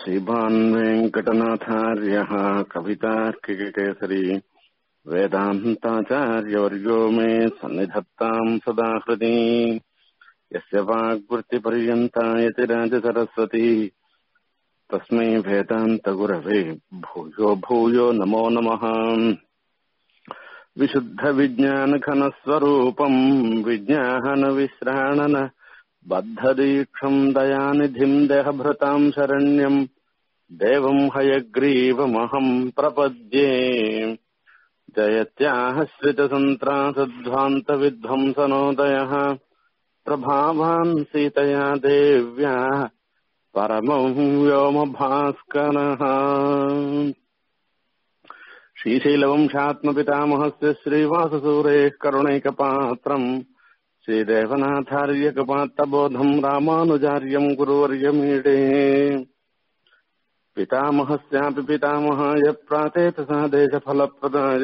श्रीमान् वेङ्कटनाथार्यः कवितार्किककेसरी वेदान्ताचार्यवर्यो मे सन्निधत्ताम् सदा हृदि यस्य वाग्वृत्तिपर्यन्ता यतिराजसरस्वती तस्मै वेदान्तगुरवे भूयो भूयो नमो नमः विशुद्धविज्ञानघनस्वरूपम् विज्ञानविश्राणन बद्धदीक्षम् दयानिधिम् देहभृताम् शरण्यम् देवम् हयग्रीवमहम् प्रपद्ये जयत्याः श्रितसन्त्रासध्वान्तविध्वंसनोदयः प्रभावान् सीतया देव्या परमम् व्योमभास्करः श्रीशैलवंशात्मपितामहस्य श्रीवाससूरेः करुणैकपात्रम् श्रीदेवनाथार्यकपात्तबोधम् रामानुजार्यम् गुरुवर्यमीडे पितामहस्यापि पितामहाय प्रातेतसा देशफलप्रदाय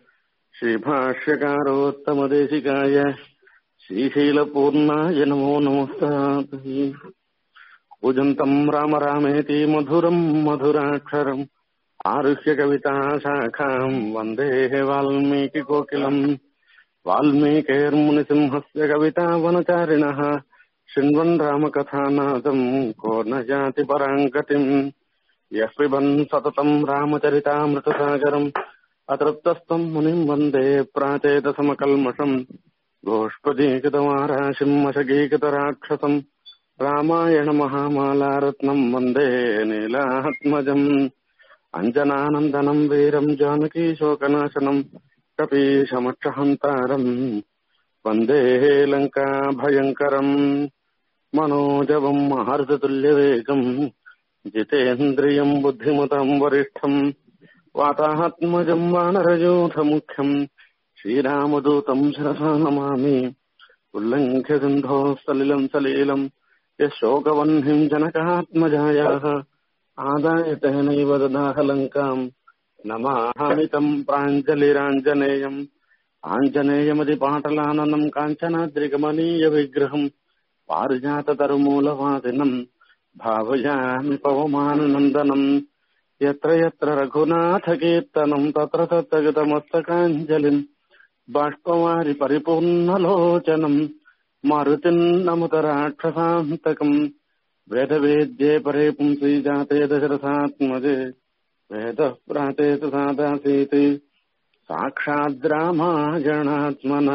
श्रीभाष्यकारोत्तमदेशिकाय श्रीशैलपूर्णाय नमो नमस्तात् पूजन्तम् राम रामेति मधुरम् मधुराक्षरम् आरुह्य कविता शाखाम् वन्दे वाल्मीकिकोकिलम् वाल्मीकेर्मुनिसिंहस्य कविता वनचारिणः शृण्वन् रामकथानादम् को न याति पराम् गतिम् यः पिबन् सततम् रामचरितामृतसागरम् अतृप्तस्तम् मुनिम् वन्दे प्राचेतसमकल्मषम् गोष्पदीकृतमाराशिम् अशगीकृतराक्षसम् रामायणमहामालारत्नम् वन्दे नीलात्मजम् अञ्जनानन्दनम् वीरम् जानकीशोकनाशनम् कपीशमक्षहन्तारम् वन्दे लङ्काभयङ्करम् मनोजवम् महर्षतुल्यवेगम् जितेन्द्रियम् बुद्धिमतम् वरिष्ठम् वातात्मजम् वानरयूथमुख्यम् श्रीरामदूतम् शिरसा नमामि उल्लङ्घ्य सिन्धोः सलिलम् सलीलम् यशोकवह्निम् जनकात्मजायाः आदाय तेनैव ददाह लङ्काम् नमाहमितम् प्राञ्जलिराञ्जनेयम् आञ्जनेयमधिपाटलाननम् काञ्चनाद्रिगमनीयविग्रहम् पारिजाततरुमूलवासिनम् भावयामि पवमाननन्दनम् यत्र यत्र रघुनाथकीर्तनम् तत्र तत्र गतमस्तकाञ्जलिम् बाष्पवारि परिपूर्णलोचनम् मारुतिम् नमुत राक्षसान्तकम् वेदवेद्ये परे पुंसि जाते दशरथात्मजे वेदः प्राते सादासीत् साक्षाद्रामायणात्मन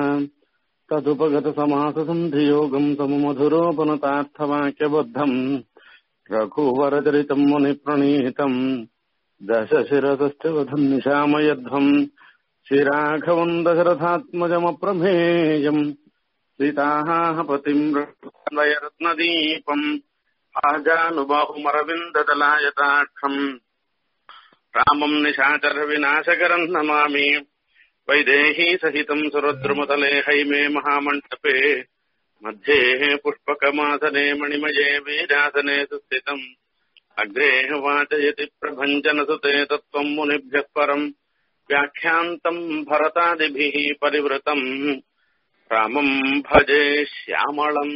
तदुपगतसमाससन्धियोगम् सममधुरोपनतार्थवाक्यबद्धम् रघुवरचरितम् मुनिप्रणीतम् दशशिरसश्च वधम् निशामयध्वम् श्रीराघवम् दशरथात्मजमप्रमेयम् सीताः पतिम् रत्नदीपम् आजानुबाहुमरविन्ददलायताक्षम् रामम् निशाचरविनाशकरम् नमामि वैदेही सहितम् सुरद्रुमतले हैमे महामण्डपे मध्ये पुष्पकमासने मणिमये वीरासने सुस्थितम् अग्रे वाचयति प्रभञ्जनसुते तत्त्वम् मुनिभ्यः परम् व्याख्यान्तम् भरतादिभिः परिवृतम् रामम् भजे श्यामळम्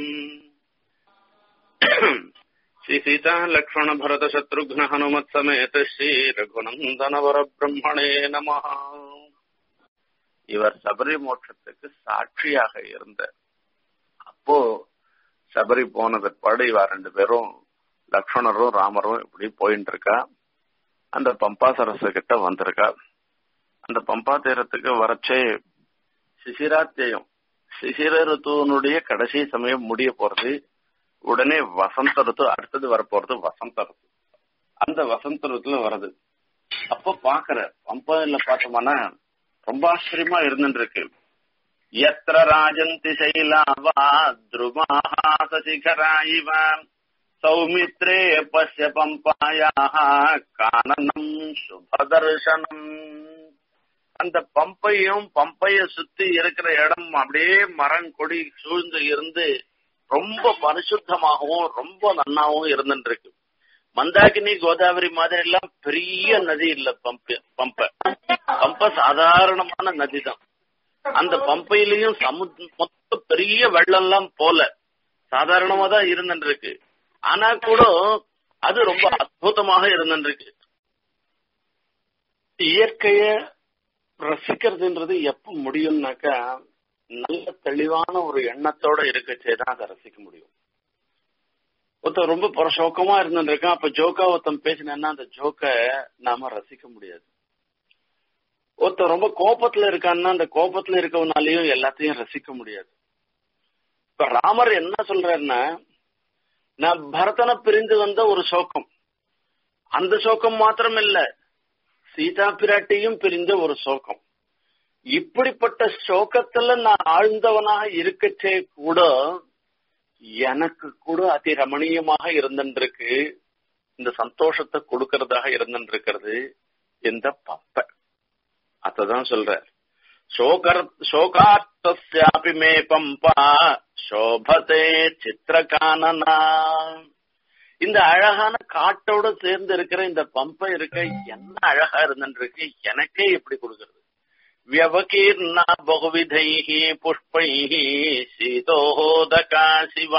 श्रीसीता लक्ष्मण भरत शत्रुघ्न हनुमत् समेत श्री ரகுநந்தனவர பிரம்மணே நம இவர் சபரி மோட்சத்துக்கு சாட்சியாக இருந்த அப்போ சபரி போன பிற்பாடு இவ ரெண்டு பேரும் லக்ஷ்மணரும் ராமரும் இப்படி போயிட்டு இருக்கா அந்த பம்பா சரசு கிட்ட வந்திருக்கா அந்த பம்பா தீரத்துக்கு வரச்சே சிசிராத்தியம் சிசிர ருத்துவனுடைய கடைசி சமயம் முடிய போறது உடனே வசந்த ருத்து அடுத்தது வரப்போறது வசந்த ருத்து அந்த வசந்த ருத்துல வருது அப்போ பாக்குற பம்பாயில பார்த்தோம்னா ரொம்ப ஆச்சரியமா இருந்துருக்கு எத்திர ராஜந்தி சைலாவா துருமாஹா சசிகரா இவ சௌமித்ரே பசிய பம்பாயாக கானனம் சுபதர்சனம் அந்த பம்பையும் பம்பைய சுத்தி இருக்கிற இடம் அப்படியே மரம் கொடி சூழ்ந்து இருந்து ரொம்ப பரிசுத்தமாகவும் ரொம்ப நன்னாவும் இருந்துருக்கு மந்தாகினி கோதாவரி மாதிரி எல்லாம் பெரிய நதி இல்ல பம்ப பம்ப பம்ப சாதாரணமான நதி தான் அந்த பம்பையிலையும் சமுத் மொத்த பெரிய வெள்ளம் எல்லாம் போல சாதாரணமா தான் இருந்துருக்கு ஆனா கூட அது ரொம்ப அற்புதமாக இருந்துருக்கு இயற்கைய ரசிக்கிறதுன்றது எப்ப முடியும்னாக்கா நல்ல தெளிவான ஒரு எண்ணத்தோட இருக்கச்சேதான் அதை ரசிக்க முடியும் ஒருத்தன் ரொம்ப சோக்கமா இருந்துருக்கான் அப்ப ஜோக்கா ஒருத்தன் பேசினா அந்த ஜோக்க நாம ரசிக்க முடியாது ஒருத்தன் ரொம்ப கோபத்துல இருக்கான்னா அந்த கோபத்துல இருக்கவனாலையும் எல்லாத்தையும் ரசிக்க முடியாது இப்ப ராமர் என்ன சொல்றாருன்னா நான் பரதனை பிரிந்து வந்த ஒரு சோகம் அந்த சோகம் மாத்திரம் இல்ல சீதா பிராட்டியும் பிரிந்த ஒரு சோகம் இப்படிப்பட்ட சோகத்துல நான் ஆழ்ந்தவனாக இருக்கச்சே கூட எனக்கு கூட அதி ரமணீயமாக இருந்திருக்கு இந்த சந்தோஷத்தை கொடுக்கறதாக இருந்திருக்கிறது இந்த பப்ப அததான் சொல்ற சோகர் சோகார்த்தாபி மே பம்பா சோபதே சித்திரகானனா இந்த அழகான காட்டோட சேர்ந்து இருக்கிற இந்த பம்பை இருக்க என்ன அழகா இருந்துருக்கு எனக்கே எப்படி கொடுக்கறது வியவகீர்ணா பகுவிதை புஷ்பை சீதோதகா சிவா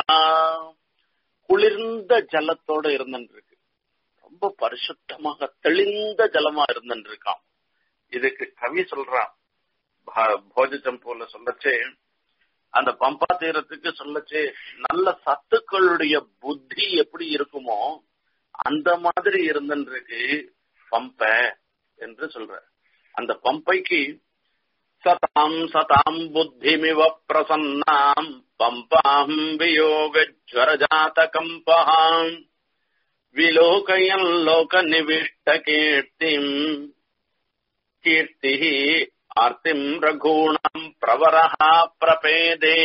குளிர்ந்த ஜலத்தோட இருந்துருக்கு ரொம்ப பரிசுத்தமாக தெளிந்த ஜலமா இருந்துருக்கான் இதுக்கு கவி சொல்றான் போஜ சம்பூர்ல சொல்லச்சே அந்த பம்பா தீரத்துக்கு சொல்லச்சே நல்ல சத்துக்களுடைய புத்தி எப்படி இருக்குமோ அந்த மாதிரி இருந்துருக்கு பம்ப என்று சொல்ற அந்த பம்பைக்கு சதாம் சதாம் புத்திமிவ பிரசன்னாம் பம்பாம் வியோக ஜுவரஜாத கம்பஹாம் விலோகயன் லோக நிவிஷ்ட கீர்த்திம் கீர்த்தி ஆர்த்திம் ரகூணம் பிரவரஹா பிரபேதே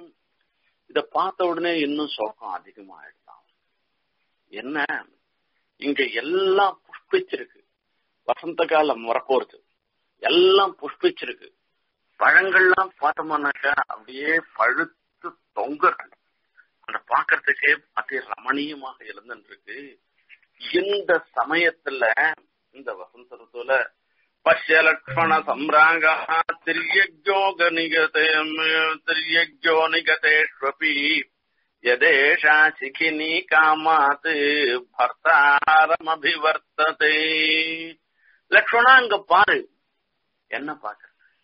இத பார்த்த உடனே இன்னும் சோகம் அதிகமாயிடுதான் என்ன இங்க எல்லாம் புஷ்பிச்சிருக்கு வசந்த காலம் வரப்போறது எல்லாம் புஷ்பிச்சிருக்கு பழங்கள்லாம் பார்த்தோம்னாக்கா அப்படியே பழுத்து தொங்க அந்த பாக்கிறதுக்கே அதி ரமணீயமாக இருந்துருக்கு இந்த சமயத்துல இந்த வசந்த ருத்துல பஷ்ய லக்ஷ்மண சம்ராக திரியஜோக நிகதே திரியஜோ நிகதேஷ்வபி யதேஷா சிகினி காமாத் பர்த்தாரமபிவர்த்ததே லக்ஷ்மணா அங்க பாரு என்ன பாக்குற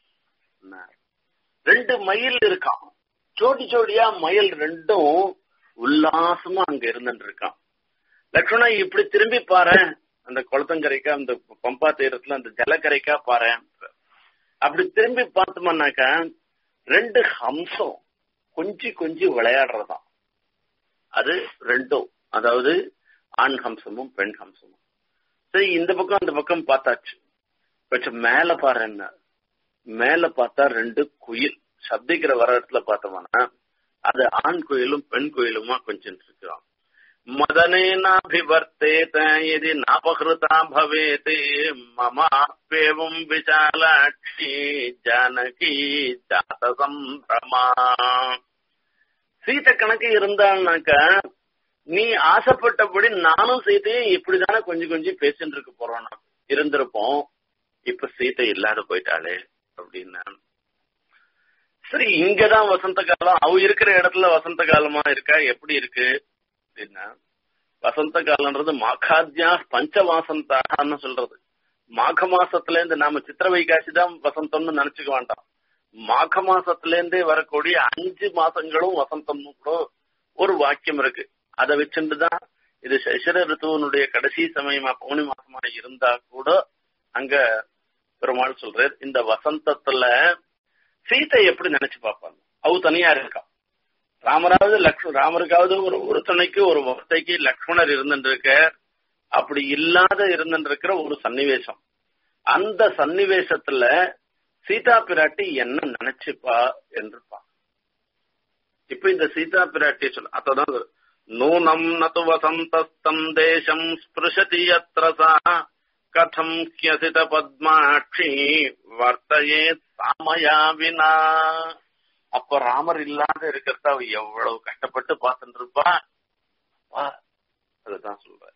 ரெண்டு மயில் இருக்கான் ஜோடி ஜோடியா மயில் ரெண்டும் உல்லாசமா அங்க இருந்துட்டு இருக்கான் லக்ஷ்மணா இப்படி திரும்பி பாரு அந்த குளத்தங்கரைக்கா அந்த பம்பா தீரத்துல அந்த ஜலக்கரைக்கா பாரு அப்படி திரும்பி பார்த்தோம்னாக்கா ரெண்டு ஹம்சம் கொஞ்சி கொஞ்சி விளையாடுறதாம் அது ரெண்டும் அதாவது ஆண் ஹம்சமும் பெண் ஹம்சமும் சரி இந்த பக்கம் அந்த பக்கம் பார்த்தாச்சு கொஞ்சம் மேல பாரு என்ன மேல பார்த்தா ரெண்டு குயில் சப்திக்கிற வர இடத்துல பார்த்தோம்னா அது ஆண் குயிலும் பெண் குயிலுமா கொஞ்சம் இருக்கிறான் மதனேனாபிவர்த்தேத எதி நாபகிருதா பவேத் மமாப்பேவம் விசாலாட்சி ஜானகி ஜாத சம்பிரமா சீத கணக்கு இருந்தாள்னாக்கா நீ ஆசைப்பட்டபடி நானும் சீத்தையும் இப்படிதானே கொஞ்சம் கொஞ்சம் பேசிட்டு இருக்க போறோம் இருந்திருப்போம் இப்ப சீத்தை இல்லாத போயிட்டாளே அப்படின்னா சரி இங்கதான் வசந்த காலம் அவ இருக்கிற இடத்துல வசந்த காலமா இருக்கா எப்படி இருக்கு அப்படின்னா வசந்த காலம்ன்றது மாகாத்யா பஞ்ச வாசந்தான்னு சொல்றது மாக மாசத்துல இருந்து நாம சித்திர வைகாசி தான் வசந்தம்னு நினைச்சுக்க வேண்டாம் மாக மாசத்துல இருந்தே வரக்கூடிய அஞ்சு மாசங்களும் வசந்தம்னு கூட ஒரு வாக்கியம் இருக்கு அதை வச்சுட்டுதான் இது சசிர ரித்துவனுடைய கடைசி சமயமா பௌனி மாசமா இருந்தா கூட அங்க பெருமாள் சொல்றாரு இந்த வசந்தத்துல சீத்தை எப்படி நினைச்சு பார்ப்பாங்க அவ தனியா இருக்கா ராமராவது லக்ஷ்ம ராமருக்காவது ஒரு ஒரு துணைக்கு ஒரு வார்த்தைக்கு லக்ஷ்மணர் இருந்துருக்க அப்படி இல்லாத இருந்துருக்கிற ஒரு சன்னிவேசம் அந்த சன்னிவேசத்துல சீதா பிராட்டி என்ன நினைச்சுப்பா என்று பா இப்ப இந்த சீதா பிராட்டி சொல்ல அதான் நூனம் நது வசந்தஸ்தம் தேசம் ஸ்பிருஷதி யத்ரசா கதம் கியசித பத்மாட்சி வர்த்தையே சாமயா வினா அப்ப ராமர் இல்லாத இருக்கிறத அவ எவ்வளவு கஷ்டப்பட்டு பார்த்துட்டு இருப்பா அதுதான் சொல்ற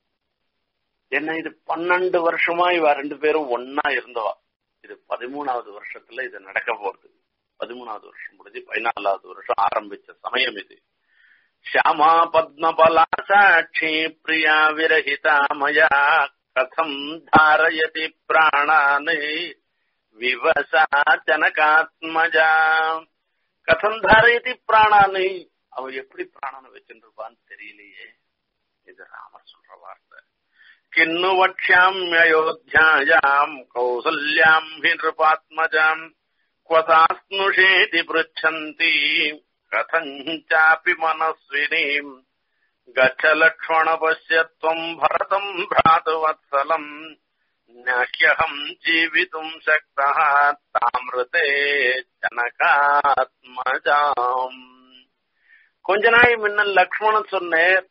என்ன இது பன்னெண்டு வருஷமா இவ ரெண்டு பேரும் ஒன்னா இருந்தவா இது பதிமூணாவது வருஷத்துல இது நடக்க போறது பதிமூணாவது வருஷம் முடிஞ்சு பதினாலாவது வருஷம் ஆரம்பிச்ச சமயம் இது श्यामा पद्मपला साक्षी प्रिया विरहिता मया कथम् धारयति प्राणान् विवसा जनकात्मजा கதம் தாரயதி பிராணானு அவ எப்படி பிராணனை வச்சுருப்பான்னு தெரியலையே இது ராமர் சொல்ற வார்த்தை கிண்ணு வக்ஷாம் அயோத்தியாயாம் கௌசல்யாம் ஹி நிருபாத்மஜாம் क्वसास्नुषेति पृच्छन्ति कथञ्चापि मनस्विनीम् गच्छ लक्ष्मण पश्य त्वम् भरतम् भ्रातुवत्सलम् न्याह्यहम् जीवितुम् शक्तः तामृते ஜனகாத்மஜாம் கொஞ்ச நாள் முன்ன லக்ஷ்மணன் சொன்னேன்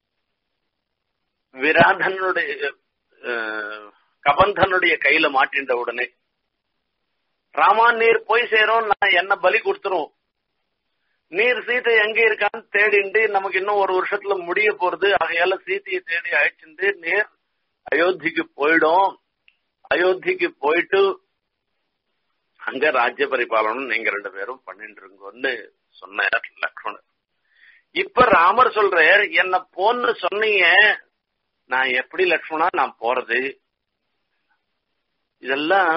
விராதனுடைய கபந்தனுடைய கையில மாட்டின்ற உடனே ராமா நீர் போய் சேரும் நான் என்ன பலி கொடுத்துரும் நீர் சீத்தை எங்க இருக்கான்னு தேடிண்டு நமக்கு இன்னும் ஒரு வருஷத்துல முடிய போறது ஆகையால சீத்தையை தேடி அழைச்சிட்டு நேர் அயோத்திக்கு போயிடும் அயோத்திக்கு போயிட்டு அங்க ராஜ்ய பரிபாலனம் நீங்க ரெண்டு பேரும் பண்ணிட்டு இருக்கோன்னு சொன்னார் லக்ஷ்மணர் இப்ப ராமர் சொல்றார் என்ன போன்னு சொன்னீங்க நான் எப்படி லக்ஷ்மணா நான் போறது இதெல்லாம்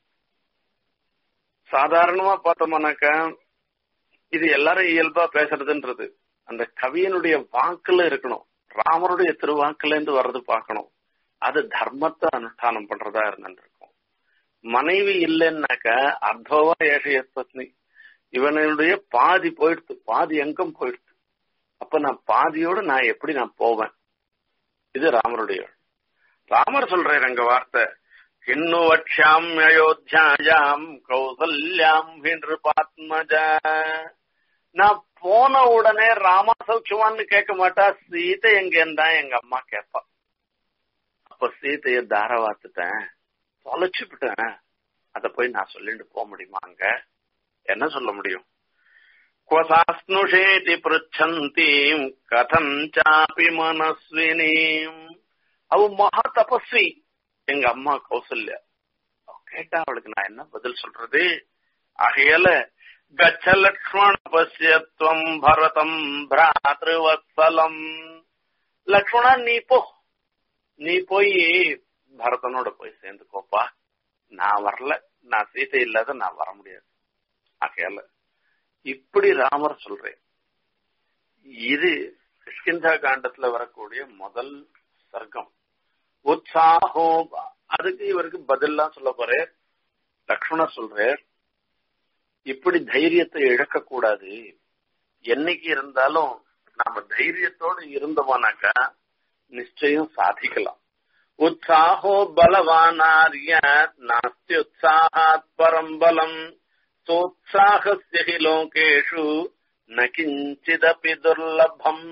சாதாரணமா பார்த்தோம்னாக்கா இது எல்லாரும் இயல்பா பேசுறதுன்றது அந்த கவியனுடைய வாக்குல இருக்கணும் ராமருடைய திருவாக்குல இருந்து வர்றது பார்க்கணும் அது தர்மத்தை அனுஷ்டானம் பண்றதா இருந்துருக்கும் மனைவி இல்லைன்னாக்கா அர்த்தவா ஏஷய பத்னி இவனுடைய பாதி போயிடுத்து பாதி எங்கம் போயிடுத்து அப்ப நான் பாதியோட நான் எப்படி நான் போவேன் இது ராமருடைய ராமர் சொல்றாரு அங்க வார்த்தை கிண்ணு வக்ஷாம் அயோத்தியாயாம் கௌசல்யாம் என்று பாத்மஜா நான் போன உடனே ராமா சௌக்கியமான்னு கேட்க மாட்டா சீதை எங்கேன்னு எங்க அம்மா கேட்பா அப்ப சீதைய தார வாத்துட்டேன் தொலைச்சுப்பிட்டேன் அத போய் நான் சொல்லிட்டு போக முடியுமா அங்க என்ன சொல்ல முடியும் குவசாஸ்னுஷேதி பிருச்சந்தீம் கதம் சாப்பி மனஸ்வினீம் அவ மகா தபஸ்வி எங்க அம்மா கௌசல்யா கேட்டா அவளுக்கு நான் என்ன பதில் சொல்றது ஆகையால கச்ச லக்ஷ்மண பசியத்துவம் பரதம் பிராத்ருவத்சலம் லக்ஷ்மணா நீ போ நீ போய் பரதனோட போய் சேர்ந்துக்கோப்பா நான் வரல நான் சீதை இல்லாத நான் வர முடியாது ஆகையால இப்படி ராமர் சொல்றேன் இது கிஷ்கிந்தா காண்டத்துல வரக்கூடிய முதல் சர்க்கம் உற்சாகோ அதுக்கு இவருக்கு பதில்லாம் சொல்ல போறார் லக்ஷ்மணர் சொல்றார் இப்படி தைரியத்தை இழக்க கூடாது என்னைக்கு இருந்தாலும் நாம தைரியத்தோடு இருந்தோம்னாக்கா நிச்சயம் சாதிக்கலாம் உற்சாகோ பலவானாரிய நாஸ்தி உற்சாகாத் பரம் பலம் சோத்சாகஸ்ய ஹி லோகேஷு ந கிஞ்சிதபி துர்லபம்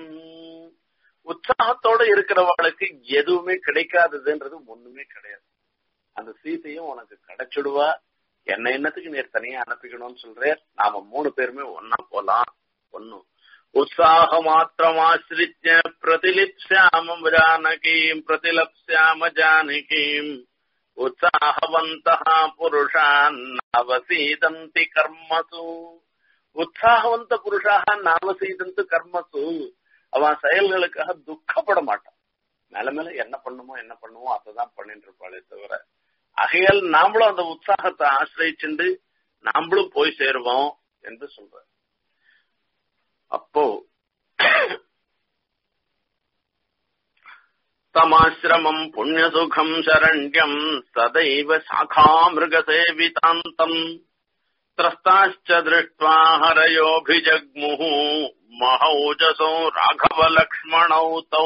உற்சாகத்தோட இருக்கிறவங்களுக்கு எதுவுமே கிடைக்காததுன்றது ஒண்ணுமே கிடையாது அந்த சீத்தையும் உனக்கு கிடைச்சிடுவா என்ன என்னத்துக்கு நீர் தனியா அனுப்பிக்கணும்னு சொல்றேன் நாம மூணு பேருமே ஒன்னா போலாம் ஒன்னும் உற்சாக மாத்திரமாசிரிச்ச பிரதிலிப்சாம ஜானகீம் பிரதிலப்சாம ஜானகீம் உற்சாகவந்த புருஷான் நவசீதந்தி கர்மசு உற்சாகவந்த புருஷாக நவசீதந்து கர்மசு அவன் செயல்களுக்காக துக்கப்பட மாட்டான் மேல மேல என்ன பண்ணுமோ என்ன பண்ணுமோ அதான் பண்ணிட்டு இருப்பாளே தவிர ஆகையால் நாமளும் அந்த உற்சாகத்தை ஆசிரிச்சுண்டு நாமளும் போய் சேருவோம் என்று சொல்ற அப்போ தமாசிரமம் புண்ணியசுகம் சரண்யம் சதைவ சாகாமிருகசேவிதாந்தம் त्रस्ताश्च दृष्ट्वा हरयोऽभिजग्मुः மகௌஜசோ ராகவ லக்ஷ்மணௌ தௌ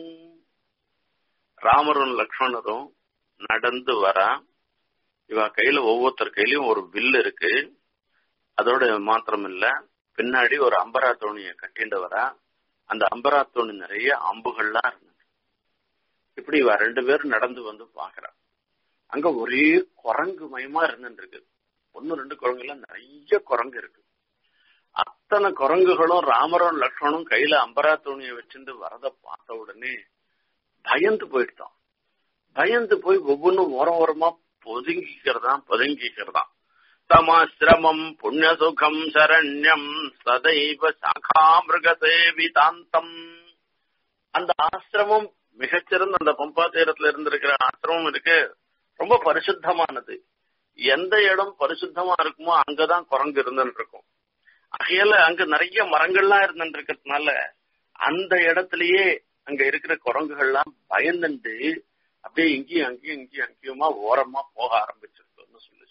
ராமரும் லக்ஷ்மணரும் நடந்து வரா இவ கையில ஒவ்வொருத்தர் கையிலயும் ஒரு வில் இருக்கு அதோட மாத்திரம் இல்ல பின்னாடி ஒரு அம்பரா தோணிய கட்டிண்டு வரா அந்த அம்பரா தோணி நிறைய அம்புகள்லாம் இருந்தது இப்படி இவ ரெண்டு பேரும் நடந்து வந்து பாக்குறா அங்க ஒரே குரங்கு மயமா இருந்துட்டு இருக்கு ஒன்னு ரெண்டு குரங்குல நிறைய குரங்கு இருக்கு அத்தனை குரங்குகளும் ராமரும் லக்ஷ்மணும் கையில அம்பரா துணியை வச்சிருந்து வரத பார்த்த உடனே பயந்து போயிட்டான் பயந்து போய் ஒவ்வொன்றும் ஓரம் ஓரமா பொதுங்கிக்கிறதா பதுங்கிக்கிறதா உத்தமாசிரமம் புண்ணியசுகம் சரண்யம் சதைவ சாகாமிருகசேவிதாந்தம் அந்த ஆசிரமம் மிகச்சிறந்த அந்த பம்பா தீரத்துல இருந்திருக்கிற ஆசிரமம் இருக்கு ரொம்ப பரிசுத்தமானது எந்த இடம் பரிசுத்தமா இருக்குமோ அங்கதான் குரங்கு இருந்துட்டு இருக்கும் ஆகையால அங்க நிறைய மரங்கள்லாம் இருந்துட்டு இருக்கிறதுனால அந்த இடத்துலயே அங்க இருக்கிற குரங்குகள்லாம் பயந்துட்டு அப்படியே இங்கேயும் அங்கேயும் இங்கேயும் அங்கேயுமா ஓரமா போக ஆரம்பிச்சிருக்கோம்னு சொல்லி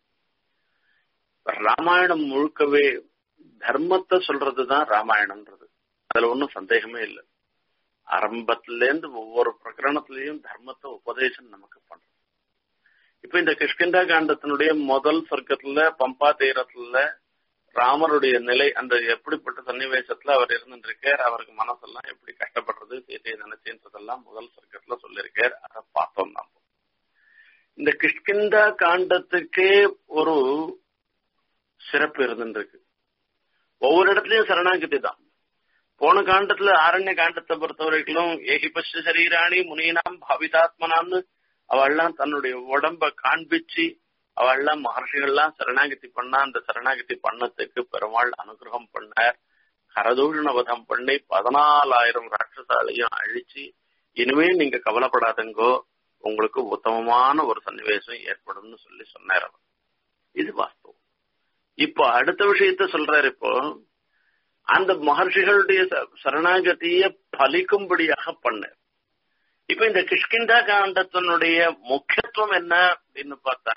ராமாயணம் முழுக்கவே தர்மத்தை சொல்றதுதான் ராமாயணம்ன்றது அதுல ஒன்றும் சந்தேகமே இல்லை ஆரம்பத்துல இருந்து ஒவ்வொரு பிரகரணத்திலையும் தர்மத்தை உபதேசம் நமக்கு பண்றோம் இப்ப இந்த கிஷ்கிந்தா காண்டத்தினுடைய முதல் சொர்க்கத்துல பம்பா தீரத்துல ராமருடைய நிலை அந்த எப்படிப்பட்ட சன்னிவேசத்துல அவர் இருந்துருக்கார் அவருக்கு மனசெல்லாம் எப்படி கஷ்டப்படுறது சீதையை நினைச்சுன்றதெல்லாம் முதல் சொர்க்கத்துல சொல்லியிருக்கார் அதை பார்த்தோம் நாம இந்த கிஷ்கிந்தா காண்டத்துக்கே ஒரு சிறப்பு இருந்துருக்கு ஒவ்வொரு இடத்துலயும் சரணாகதி தான் போன காண்டத்துல ஆரண்ய காண்டத்தை பொறுத்த வரைக்கும் ஏகி பஷ்ட சரீராணி முனீனாம் பாவிதாத்மனாம்னு அவள்லாம் தன்னுடைய உடம்ப காண்பிச்சு அவள்லாம் மகர்ஷிகள்லாம் சரணாகதி பண்ணா அந்த சரணாகதி பண்ணத்துக்கு பெருமாள் அனுகிரகம் பண்ணார் கரதூஷணவதம் பண்ணி பதினாலாயிரம் ராட்சசாலையும் அழிச்சு இனிமே நீங்க கவலைப்படாதங்கோ உங்களுக்கு உத்தமமான ஒரு சன்னிவேசம் ஏற்படும்னு சொல்லி சொன்னார் அவர் இது வாஸ்தவம் இப்போ அடுத்த விஷயத்த சொல்றாரு இப்போ அந்த மகர்ஷிகளுடைய சரணாகதிய பலிக்கும்படியாக பண்ணார் இப்ப இந்த கிஷ்கிந்தா காண்டத்தினுடைய முக்கியத்துவம் என்ன அப்படின்னு பார்த்தா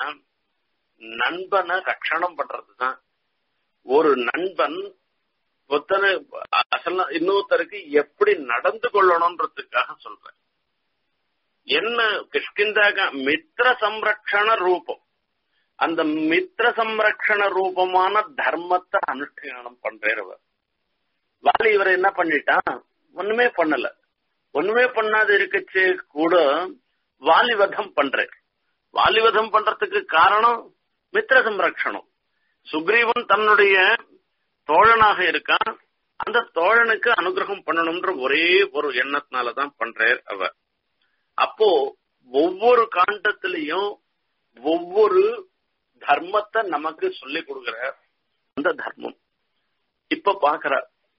நண்பனை ரட்சணம் பண்றதுதான் ஒரு நண்பன் ஒத்தனை அசல இன்னொருத்தருக்கு எப்படி நடந்து கொள்ளணும்ன்றதுக்காக சொல்றேன் என்ன கிஷ்கிந்தாக மித்திர சம்ரக்ஷண ரூபம் அந்த மித்திர சம்ரக்ஷண ரூபமான தர்மத்தை அனுஷ்டானம் பண்றவர் வாலி இவர் என்ன பண்ணிட்டான் ஒண்ணுமே பண்ணல ஒண்ணுமே பண்ணாது இருக்கச்சு கூட வாலிவதம் பண்றேன் வாலிவதம் பண்றதுக்கு காரணம் மித்திர சம்ரக்ஷணம் சுக்ரீவன் தன்னுடைய தோழனாக இருக்கான் அந்த தோழனுக்கு அனுகிரகம் பண்ணணும்ன்ற ஒரே ஒரு எண்ணத்தினாலதான் பண்றார் அவர் அப்போ ஒவ்வொரு காண்டத்திலையும் ஒவ்வொரு தர்மத்தை நமக்கு சொல்லி கொடுக்கிற அந்த தர்மம் இப்ப பாக்குற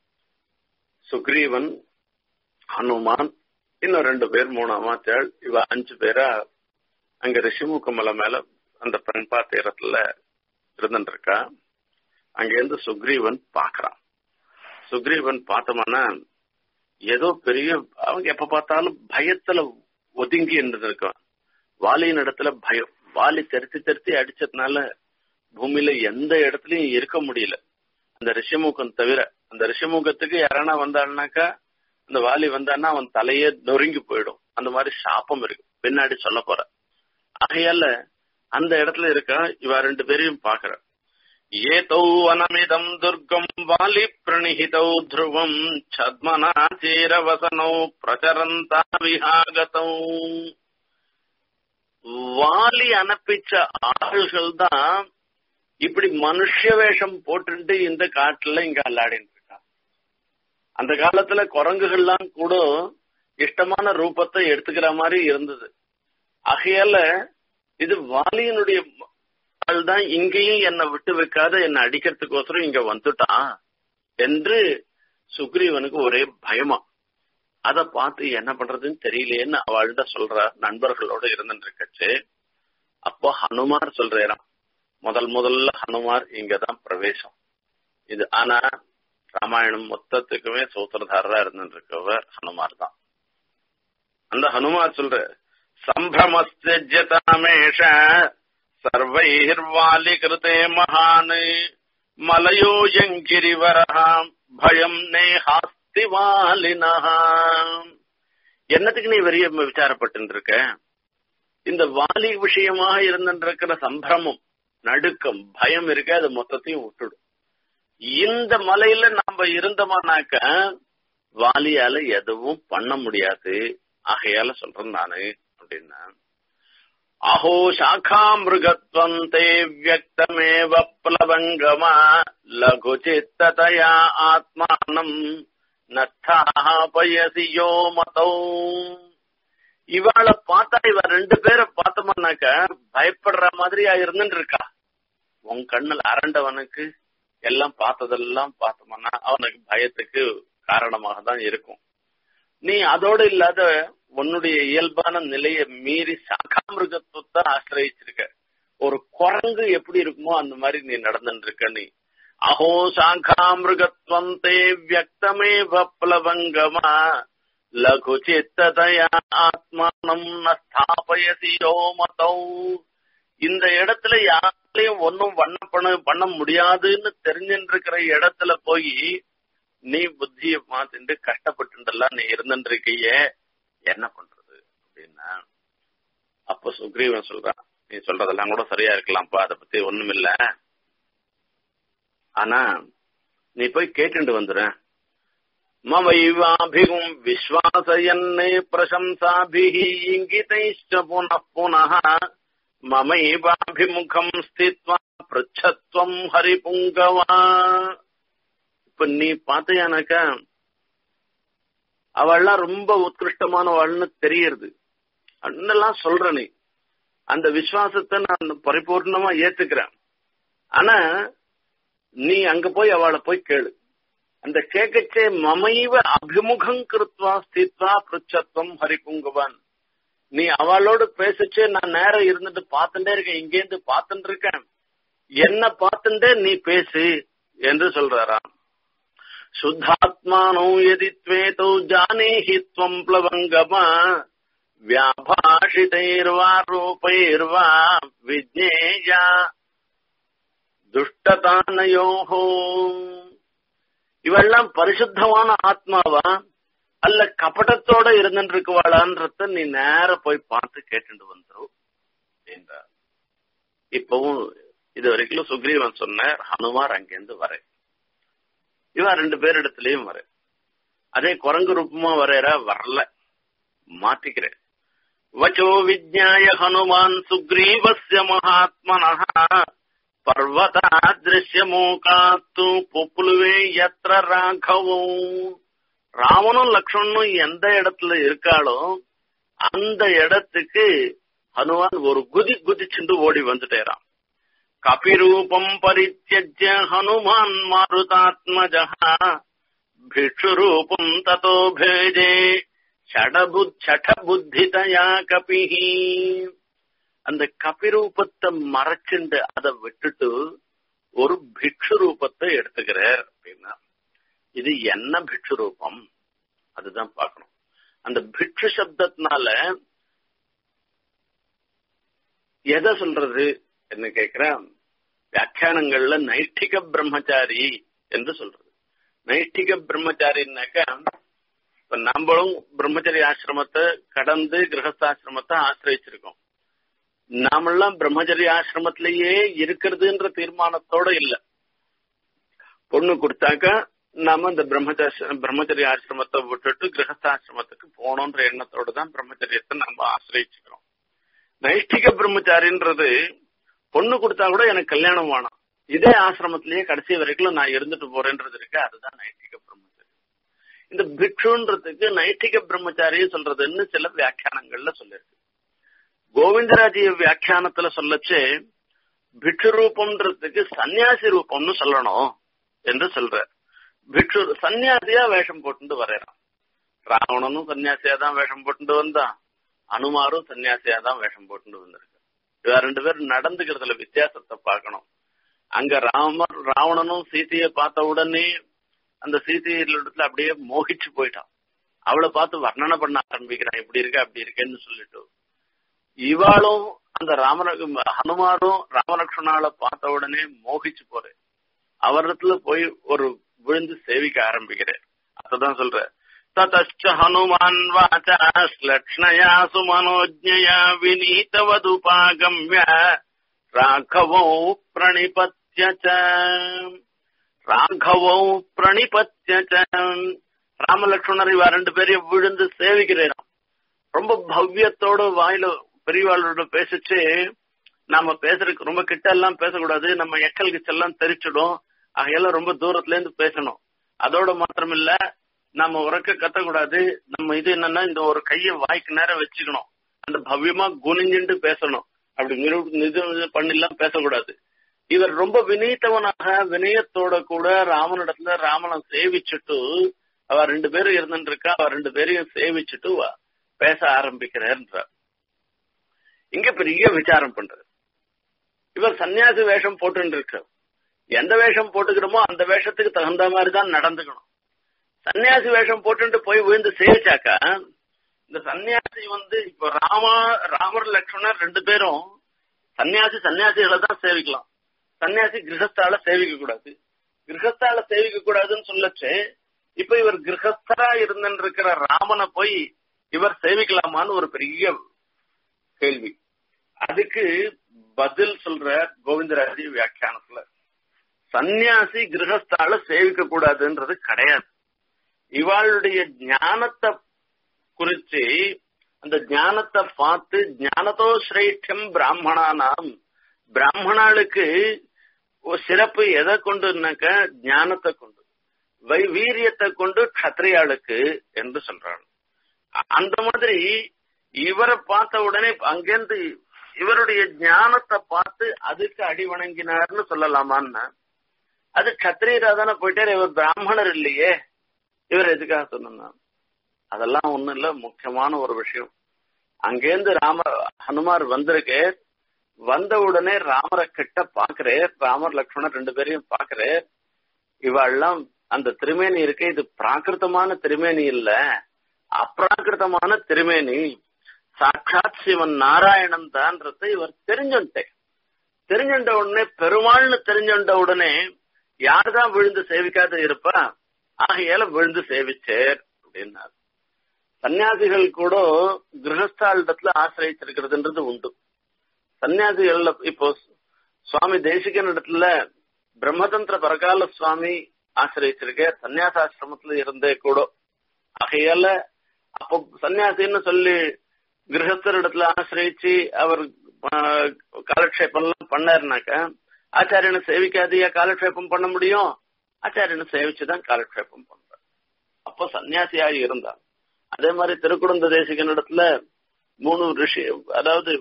சுக்ரீவன் ஹனுமான் இன்னும் ரெண்டு பேர் மூணு அமாச்சாள் இவ அஞ்சு பேரா அங்க ரிஷிமுக மலை மேல அந்த பெண்பா தீரத்துல இருந்துட்டு இருக்கா அங்கிருந்து சுக்ரீவன் பாக்குறான் சுக்ரீவன் பார்த்தோம்னா ஏதோ பெரிய அவங்க எப்ப பார்த்தாலும் பயத்துல ஒதுங்கி இருந்திருக்கான் வாலியின் இடத்துல பயம் வாலி தெரித்து தெரித்து அடிச்சதுனால பூமியில எந்த இடத்துலயும் இருக்க முடியல அந்த ரிஷமுகம் தவிர அந்த ரிஷமுகத்துக்கு யாரானா வந்தாள்னாக்கா அந்த வாலி வந்தான்னா அவன் தலையே நொறுங்கி போயிடும் அந்த மாதிரி சாப்பம் இருக்கு பின்னாடி சொல்ல போற ஆகையால அந்த இடத்துல இருக்க இவ ரெண்டு பேரையும் பாக்குற ஏதௌ அனமிதம் துர்க்கம் வாலி பிரணிஹிதௌ த்ருவம் சத்மனா சீரவசனௌ பிரச்சரந்தா விஹாகதௌ வாலி அனுப்பிச்ச ஆள்கள் தான் இப்படி மனுஷ வேஷம் போட்டுட்டு இந்த காட்டுல இங்க அல்லாடிட்டு இருக்கான் அந்த காலத்துல குரங்குகள்லாம் கூட இஷ்டமான ரூபத்தை எடுத்துக்கிற மாதிரி இருந்தது ஆகையால இது வாலியினுடைய ஆள் தான் இங்கேயும் என்னை விட்டு வைக்காத என்னை அடிக்கிறதுக்கோசரம் இங்க வந்துட்டான் என்று சுக்ரீவனுக்கு ஒரே பயமா அத பார்த்து என்ன பண்றதுன்னு தெரியலையேன்னு அவள்கிட்ட சொல்ற நண்பர்களோட இருந்துட்டு இருக்கச்சு அப்போ ஹனுமார் சொல்றாராம் முதல் முதல்ல ஹனுமார் இங்கதான் பிரவேசம் இது ஆனா ராமாயணம் மொத்தத்துக்குமே சூத்திரதாரரா இருந்துட்டு இருக்கவர் ஹனுமார் தான் அந்த ஹனுமார் சொல்ற சம்பிரமஸ்தியஜதாமேஷ சர்வைர்வாலி கிருதே மகான் மலையோயங்கிரிவரஹாம் பயம் நேஹாஸ்தி வாலினா என்னத்துக்கு நீ வெறிய விசாரப்பட்டு இருக்க இந்த வாலி விஷயமாக இருந்திருக்கிற சம்பிரமம் நடுக்கம் பயம் இருக்க அது மொத்தத்தையும் விட்டுடும் இந்த மலையில நாம இருந்தோமானாக்க வாலியால எதுவும் பண்ண முடியாது ஆகையால சொல்றேன் நானு அப்படின்னா அஹோ சாக்கா மிருகத்வம் தே வியக்தமேவ பிளவங்கமா லகு சித்ததயா ஆத்மானம் நத்தாபயசி யோ மதோ இவாளை பார்த்தா இவ ரெண்டு பேரை பார்த்தோம்னாக்க பயப்படுற மாதிரியா இருந்துட்டு இருக்கா உன் கண்ணுல அரண்டவனுக்கு எல்லாம் பார்த்ததெல்லாம் பார்த்தோம்னா அவனுக்கு பயத்துக்கு காரணமாக தான் இருக்கும் நீ அதோடு இல்லாத உன்னுடைய இயல்பான நிலையை மீறி சாகாமிருகத்துவத்தை ஆசிரயிச்சிருக்க ஒரு குரங்கு எப்படி இருக்குமோ அந்த மாதிரி நீ நடந்துட்டு இருக்க நீ அஹோ சாகாமிருகத்வம் தே வியக்தமே பப்ளவங்கமா லகு சித்ததயா ஆத்மானம் நஸ்தாபயசி யோமதௌ இந்த இடத்துல யாரையும் ஒன்னும் வண்ண பண்ண பண்ண முடியாதுன்னு தெரிஞ்சுட்டு இருக்கிற இடத்துல போய் நீ புத்திய மாத்திட்டு கஷ்டப்பட்டுலாம் நீ இருந்துட்டு இருக்கையே என்ன பண்றது அப்படின்னா அப்ப சுக்ரீவன் சொல்றான் நீ சொல்றதெல்லாம் கூட சரியா இருக்கலாம்ப்பா அதை பத்தி ஒண்ணும் இல்ல ஆனா நீ போய் கேட்டுட்டு வந்துரு மமைவாபிகும் விஸ்வாசயன்னே பிரசம்சாபிஹி இங்கிதைஷ்ட புனః புனः மமைவாபிமுகம் ஸ்தித்வா பிருச்சத்வம் ஹரிபுங்கவா இப்ப நீ பார்த்தையானாக்கா அவள்லாம் ரொம்ப உத்கிருஷ்டமானவாள்னு தெரியறது அண்ணெல்லாம் சொல்ற நீ அந்த விசுவாசத்தை நான் பரிபூர்ணமா ஏத்துக்கிறேன் ஆனா நீ அங்க போய் அவளை போய் கேளு அந்த கேக்கச்சே மமைவ அபிமுகம் கிருத்வா ஸ்தித்வா பிருச்சத்வம் ஹரிபுங்கவான் நீ அவளோடு பேசிச்சே நான் நேரம் இருந்துட்டு பார்த்துட்டே இருக்கேன் இங்கேருந்து பார்த்துட்டு இருக்கேன் என்ன பார்த்துட்டே நீ பேசு என்று சொல்றாராம் शुद्धात्मानौ यदि त्वेतौ जानीहि त्वम् प्लवङ्गमा व्याभाषितैर्वा रूपैर्वा विज्ञेया துஷ்டதானயோஹோ இவெல்லாம் பரிசுத்தமான ஆத்மாவா அல்ல கபடத்தோட இருந்துட்டு இருக்குவாளான்றத நீ நேர போய் பார்த்து கேட்டுட்டு வந்துரும் என்றார் இப்பவும் இது வரைக்கும் சுக்ரீவன் சொன்ன ஹனுமார் அங்கேருந்து வரேன் இவன் ரெண்டு பேரிடத்துலயும் வர அதே குரங்கு ரூபமா வரையற வரல மாத்திக்கிறேன் வச்சோ விஜ்ஞாய ஹனுமான் சுக்ரீவசிய மகாத்மன பர்வதாதிருஷ்யமூகாத்து புப்புலுவே எத்திர ராഘவம் ராமனும் லக்ஷ்மணும் எந்த இடத்துல இருக்காளோ அந்த இடத்துக்கு ஹனுமான் ஒரு குதி குதிச்சுண்டு ஓடி வந்துட்டேரான் கபிரூபம் பரித்தியஜ்ய ஹனுமான் மாருதாத்மஜ भिक्षुरूपम् ततो भेजे புத்திதயா கபிஹி அந்த கபிரூபத்தை மறைச்சுண்டு அதை விட்டுட்டு ஒரு பிக்ஷு ரூபத்தை எடுத்துக்கிறார் அப்படின்னா இது என்ன பிக்ஷு ரூபம் அதுதான் பார்க்கணும் அந்த பிக்ஷு சப்தத்தினால எதை சொல்றது என்ன கேக்குறேன் வியாக்கியானங்கள்ல நைஷ்டிக பிரம்மச்சாரி என்று சொல்றது நைஷ்டிக பிரம்மச்சாரின்னாக்கா இப்ப நம்மளும் பிரம்மச்சரிய ஆசிரமத்தை கடந்து கிரகஸ்தாசிரமத்தை ஆசிரியச்சிருக்கோம் நாமெல்லாம் பிரம்மச்சரிய ஆசிரமத்திலேயே இருக்கிறதுன்ற தீர்மானத்தோட இல்ல பொண்ணு கொடுத்தாக்கா நாம இந்த பிரம்மச்சார பிரம்மச்சரிய ஆசிரமத்தை விட்டுட்டு கிரகஸ்தாசிரமத்துக்கு போகணுன்ற எண்ணத்தோட தான் பிரம்மச்சரியத்தை நம்ம ஆசிரியச்சுக்கிறோம் நைஷ்டிக பிரம்மச்சாரின்றது பொண்ணு கொடுத்தா கூட எனக்கு கல்யாணம் வேணும் இதே ஆசிரமத்திலேயே கடைசி வரைக்கும் நான் இருந்துட்டு போறேன்றது இருக்கு அதுதான் நைட்டிக பிரம்மச்சாரி இந்த பிக்ஷுன்றதுக்கு நைட்டிக பிரம்மச்சாரி சொல்றதுன்னு சில வியாக்கியானங்கள்ல சொல்லிருக்கு கோவிந்தராஜிய வியாக்கியானத்துல சொல்லச்சு பிக்ஷு ரூபம்ன்றதுக்கு சன்னியாசி ரூபம்னு சொல்லணும் என்று சொல்ற பிக்ஷு சன்னியாசியா வேஷம் போட்டுட்டு வரையறான் ராவணனும் சன்னியாசியா தான் வேஷம் போட்டுட்டு வந்தான் அனுமாரும் சன்னியாசியா தான் வேஷம் போட்டுட்டு வந்திருக்கு இவ ரெண்டு பேரும் நடந்துக்கிறதுல வித்தியாசத்தை பார்க்கணும் அங்க ராமர் ராவணனும் சீதையை பார்த்த உடனே அந்த சீதையிடத்துல அப்படியே மோகிச்சு போயிட்டான் அவளை பார்த்து வர்ணனை பண்ண ஆரம்பிக்கிறான் இப்படி இருக்க அப்படி இருக்கேன்னு சொல்லிட்டு இவாளும் அந்த ராமர ஹனுமாரும் ராமலட்சுமணால பார்த்த உடனே மோகிச்சு போறேன் அவரிடத்துல போய் ஒரு விழுந்து சேவிக்க ஆரம்பிக்கிறேன் அததான் சொல்ற ततश्च हनुमान् वाचा श्लक्ष्णया सुमनोज्ञया विनीतवदुपागम्य राघवौ प्रणिपत्य च ராகவோ பிரணிபத்திய ராமலட்சுமணர் இவ ரெண்டு பேரையும் விழுந்து சேவிக்கிறேன் ரொம்ப பவ்யத்தோட வாயில பெரியவாளோட பேசிச்சு நாம பேசுறதுக்கு ரொம்ப கிட்ட எல்லாம் பேசக்கூடாது நம்ம எக்கல் கிச்செல்லாம் தெரிச்சிடும் அதையெல்லாம் ரொம்ப தூரத்துல இருந்து பேசணும் அதோட மாத்திரம் இல்ல நம்ம உறக்க கத்தக்கூடாது நம்ம இது என்னன்னா இந்த ஒரு கைய வாய்க்கு நேரம் வச்சுக்கணும் அந்த பவ்யமா குனிஞ்சுட்டு பேசணும் அப்படி இது பண்ணிலாம் பேசக்கூடாது இவர் ரொம்ப வினீத்தவனாக வினயத்தோட கூட ராமனிடத்துல ராமனை சேவிச்சுட்டு அவ ரெண்டு பேரும் இருந்துட்டு இருக்கா அவ ரெண்டு பேரையும் சேவிச்சுட்டு பேச ஆரம்பிக்கிறார் இங்க பெரிய விசாரம் பண்றது இவர் சன்னியாசி வேஷம் போட்டு இருக்க எந்த வேஷம் போட்டுக்கிறோமோ அந்த வேஷத்துக்கு தகுந்த மாதிரி தான் நடந்துக்கணும் சன்னியாசி வேஷம் போட்டு போய் விழுந்து சேவிச்சாக்கா இந்த சன்னியாசி வந்து இப்ப ராமா ராமர் லக்ஷ்மணர் ரெண்டு பேரும் சன்னியாசி சன்னியாசிகளை தான் சேவிக்கலாம் சன்னியாசி கிரகஸ்தால சேவிக்க கூடாது கிரகஸ்தால சேவிக்க கூடாதுன்னு சொல்லச்சு இப்ப இவர் கிரகஸ்தரா இருந்துட்டு இருக்கிற ராமனை போய் இவர் சேவிக்கலாமான்னு ஒரு பெரிய கேள்வி அதுக்கு பதில் சொல்ற கோவிந்தராஜி வியாக்கியானத்துல சன்னியாசி கிரகஸ்தால சேவிக்க கூடாதுன்றது கிடையாது இவாளுடைய ஞானத்தை குறிச்சு அந்த ஞானத்தை பார்த்து ஞானத்தோ சிரேஷ்டம் பிராமணானாம் பிராமணாளுக்கு சிறப்பு எதை கொண்டுனாக்க ஞானத்தை கொண்டு வை வீரியத்தை கொண்டு கத்திரியாளுக்கு என்று சொல்றாங்க அந்த மாதிரி இவரை பார்த்த உடனே அங்கேருந்து இவருடைய ஞானத்தை பார்த்து அதுக்கு அடி வணங்கினார்னு சொல்லலாமான்னு அது கத்திரியரா தானே போயிட்டாரு இவர் பிராமணர் இல்லையே இவர் எதுக்காக சொன்னா அதெல்லாம் ஒண்ணும் இல்ல முக்கியமான ஒரு விஷயம் அங்கேருந்து ராம ஹனுமார் வந்திருக்கு வந்த உடனே ராமரை கிட்ட பாக்குறே ராமர் லக்ஷ்மணர் ரெண்டு பேரையும் பாக்குறே இவாள்லாம் அந்த திருமேனி இருக்கு இது பிராகிருத்தமான திருமேனி இல்ல அப்ராகிருத்தமான திருமேனி சாட்சாத் சிவன் நாராயணன் தான்றத இவர் தெரிஞ்சுட்டேன் தெரிஞ்சுட்ட உடனே பெருமாள்னு தெரிஞ்சுட்ட உடனே யாருதான் விழுந்து சேவிக்காத இருப்பா ஆகையால விழுந்து சேவிச்சேர் அப்படின்னார் சன்னியாசிகள் கூட கிரகஸ்தாளிடத்துல ஆசிரியச்சிருக்கிறதுன்றது உண்டு சன்னியாசிகள் இப்போ சுவாமி தேசிகன் இடத்துல பிரம்மதந்திர பரகால சுவாமி ஆசிரியச்சிருக்க சன்னியாசாசிரமத்துல இருந்தே கூட ஆகையால அப்போ சன்னியாசின்னு சொல்லி கிரகஸ்தர் இடத்துல ஆசிரியிச்சு அவர் காலக்ஷேபம் எல்லாம் பண்ணாருனாக்க ஆச்சாரியனை சேவிக்காதையா காலக்ஷேபம் பண்ண முடியும் ஆச்சாரியனை சேவிச்சுதான் காலக்ஷேபம் பண்றார் அப்போ சன்னியாசியாக இருந்தார் அதே மாதிரி திருக்குடந்த தேசிகன் இடத்துல மூணு ரிஷி அதாவது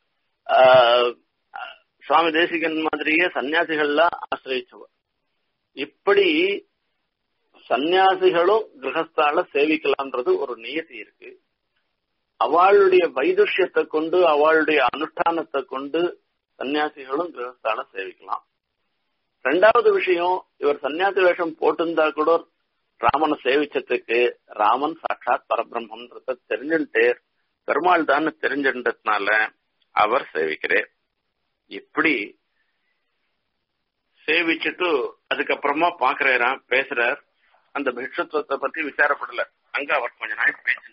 சுவாமி தேசிகன் மாதிரியே சன்னியாசிகள்லாம் ஆசிரியச்சவர் இப்படி சன்னியாசிகளும் கிரகஸ்தால சேவிக்கலாம்ன்றது ஒரு நியதி இருக்கு அவளுடைய வைதுஷ்யத்தை கொண்டு அவளுடைய அனுஷ்டானத்தை கொண்டு சன்னியாசிகளும் கிரகஸ்தால சேவிக்கலாம் ரெண்டாவது விஷயம் இவர் சன்னியாசி வேஷம் போட்டிருந்தா கூட ராமனை சேவிச்சதுக்கு ராமன் சாட்சாத் பரபிரம்மன்றத தெரிஞ்சுட்டே பெருமாள் தான் தெரிஞ்சுட்டதுனால அவர் சேவிக்கிறேன் இப்படி சேவிச்சுட்டு அதுக்கப்புறமா பாக்குறாராம் பேசுறார் அந்த பிக்ஷத்துவத்தை பத்தி விசாரப்படல அங்க அவர் கொஞ்ச நாள் பேசிட்டு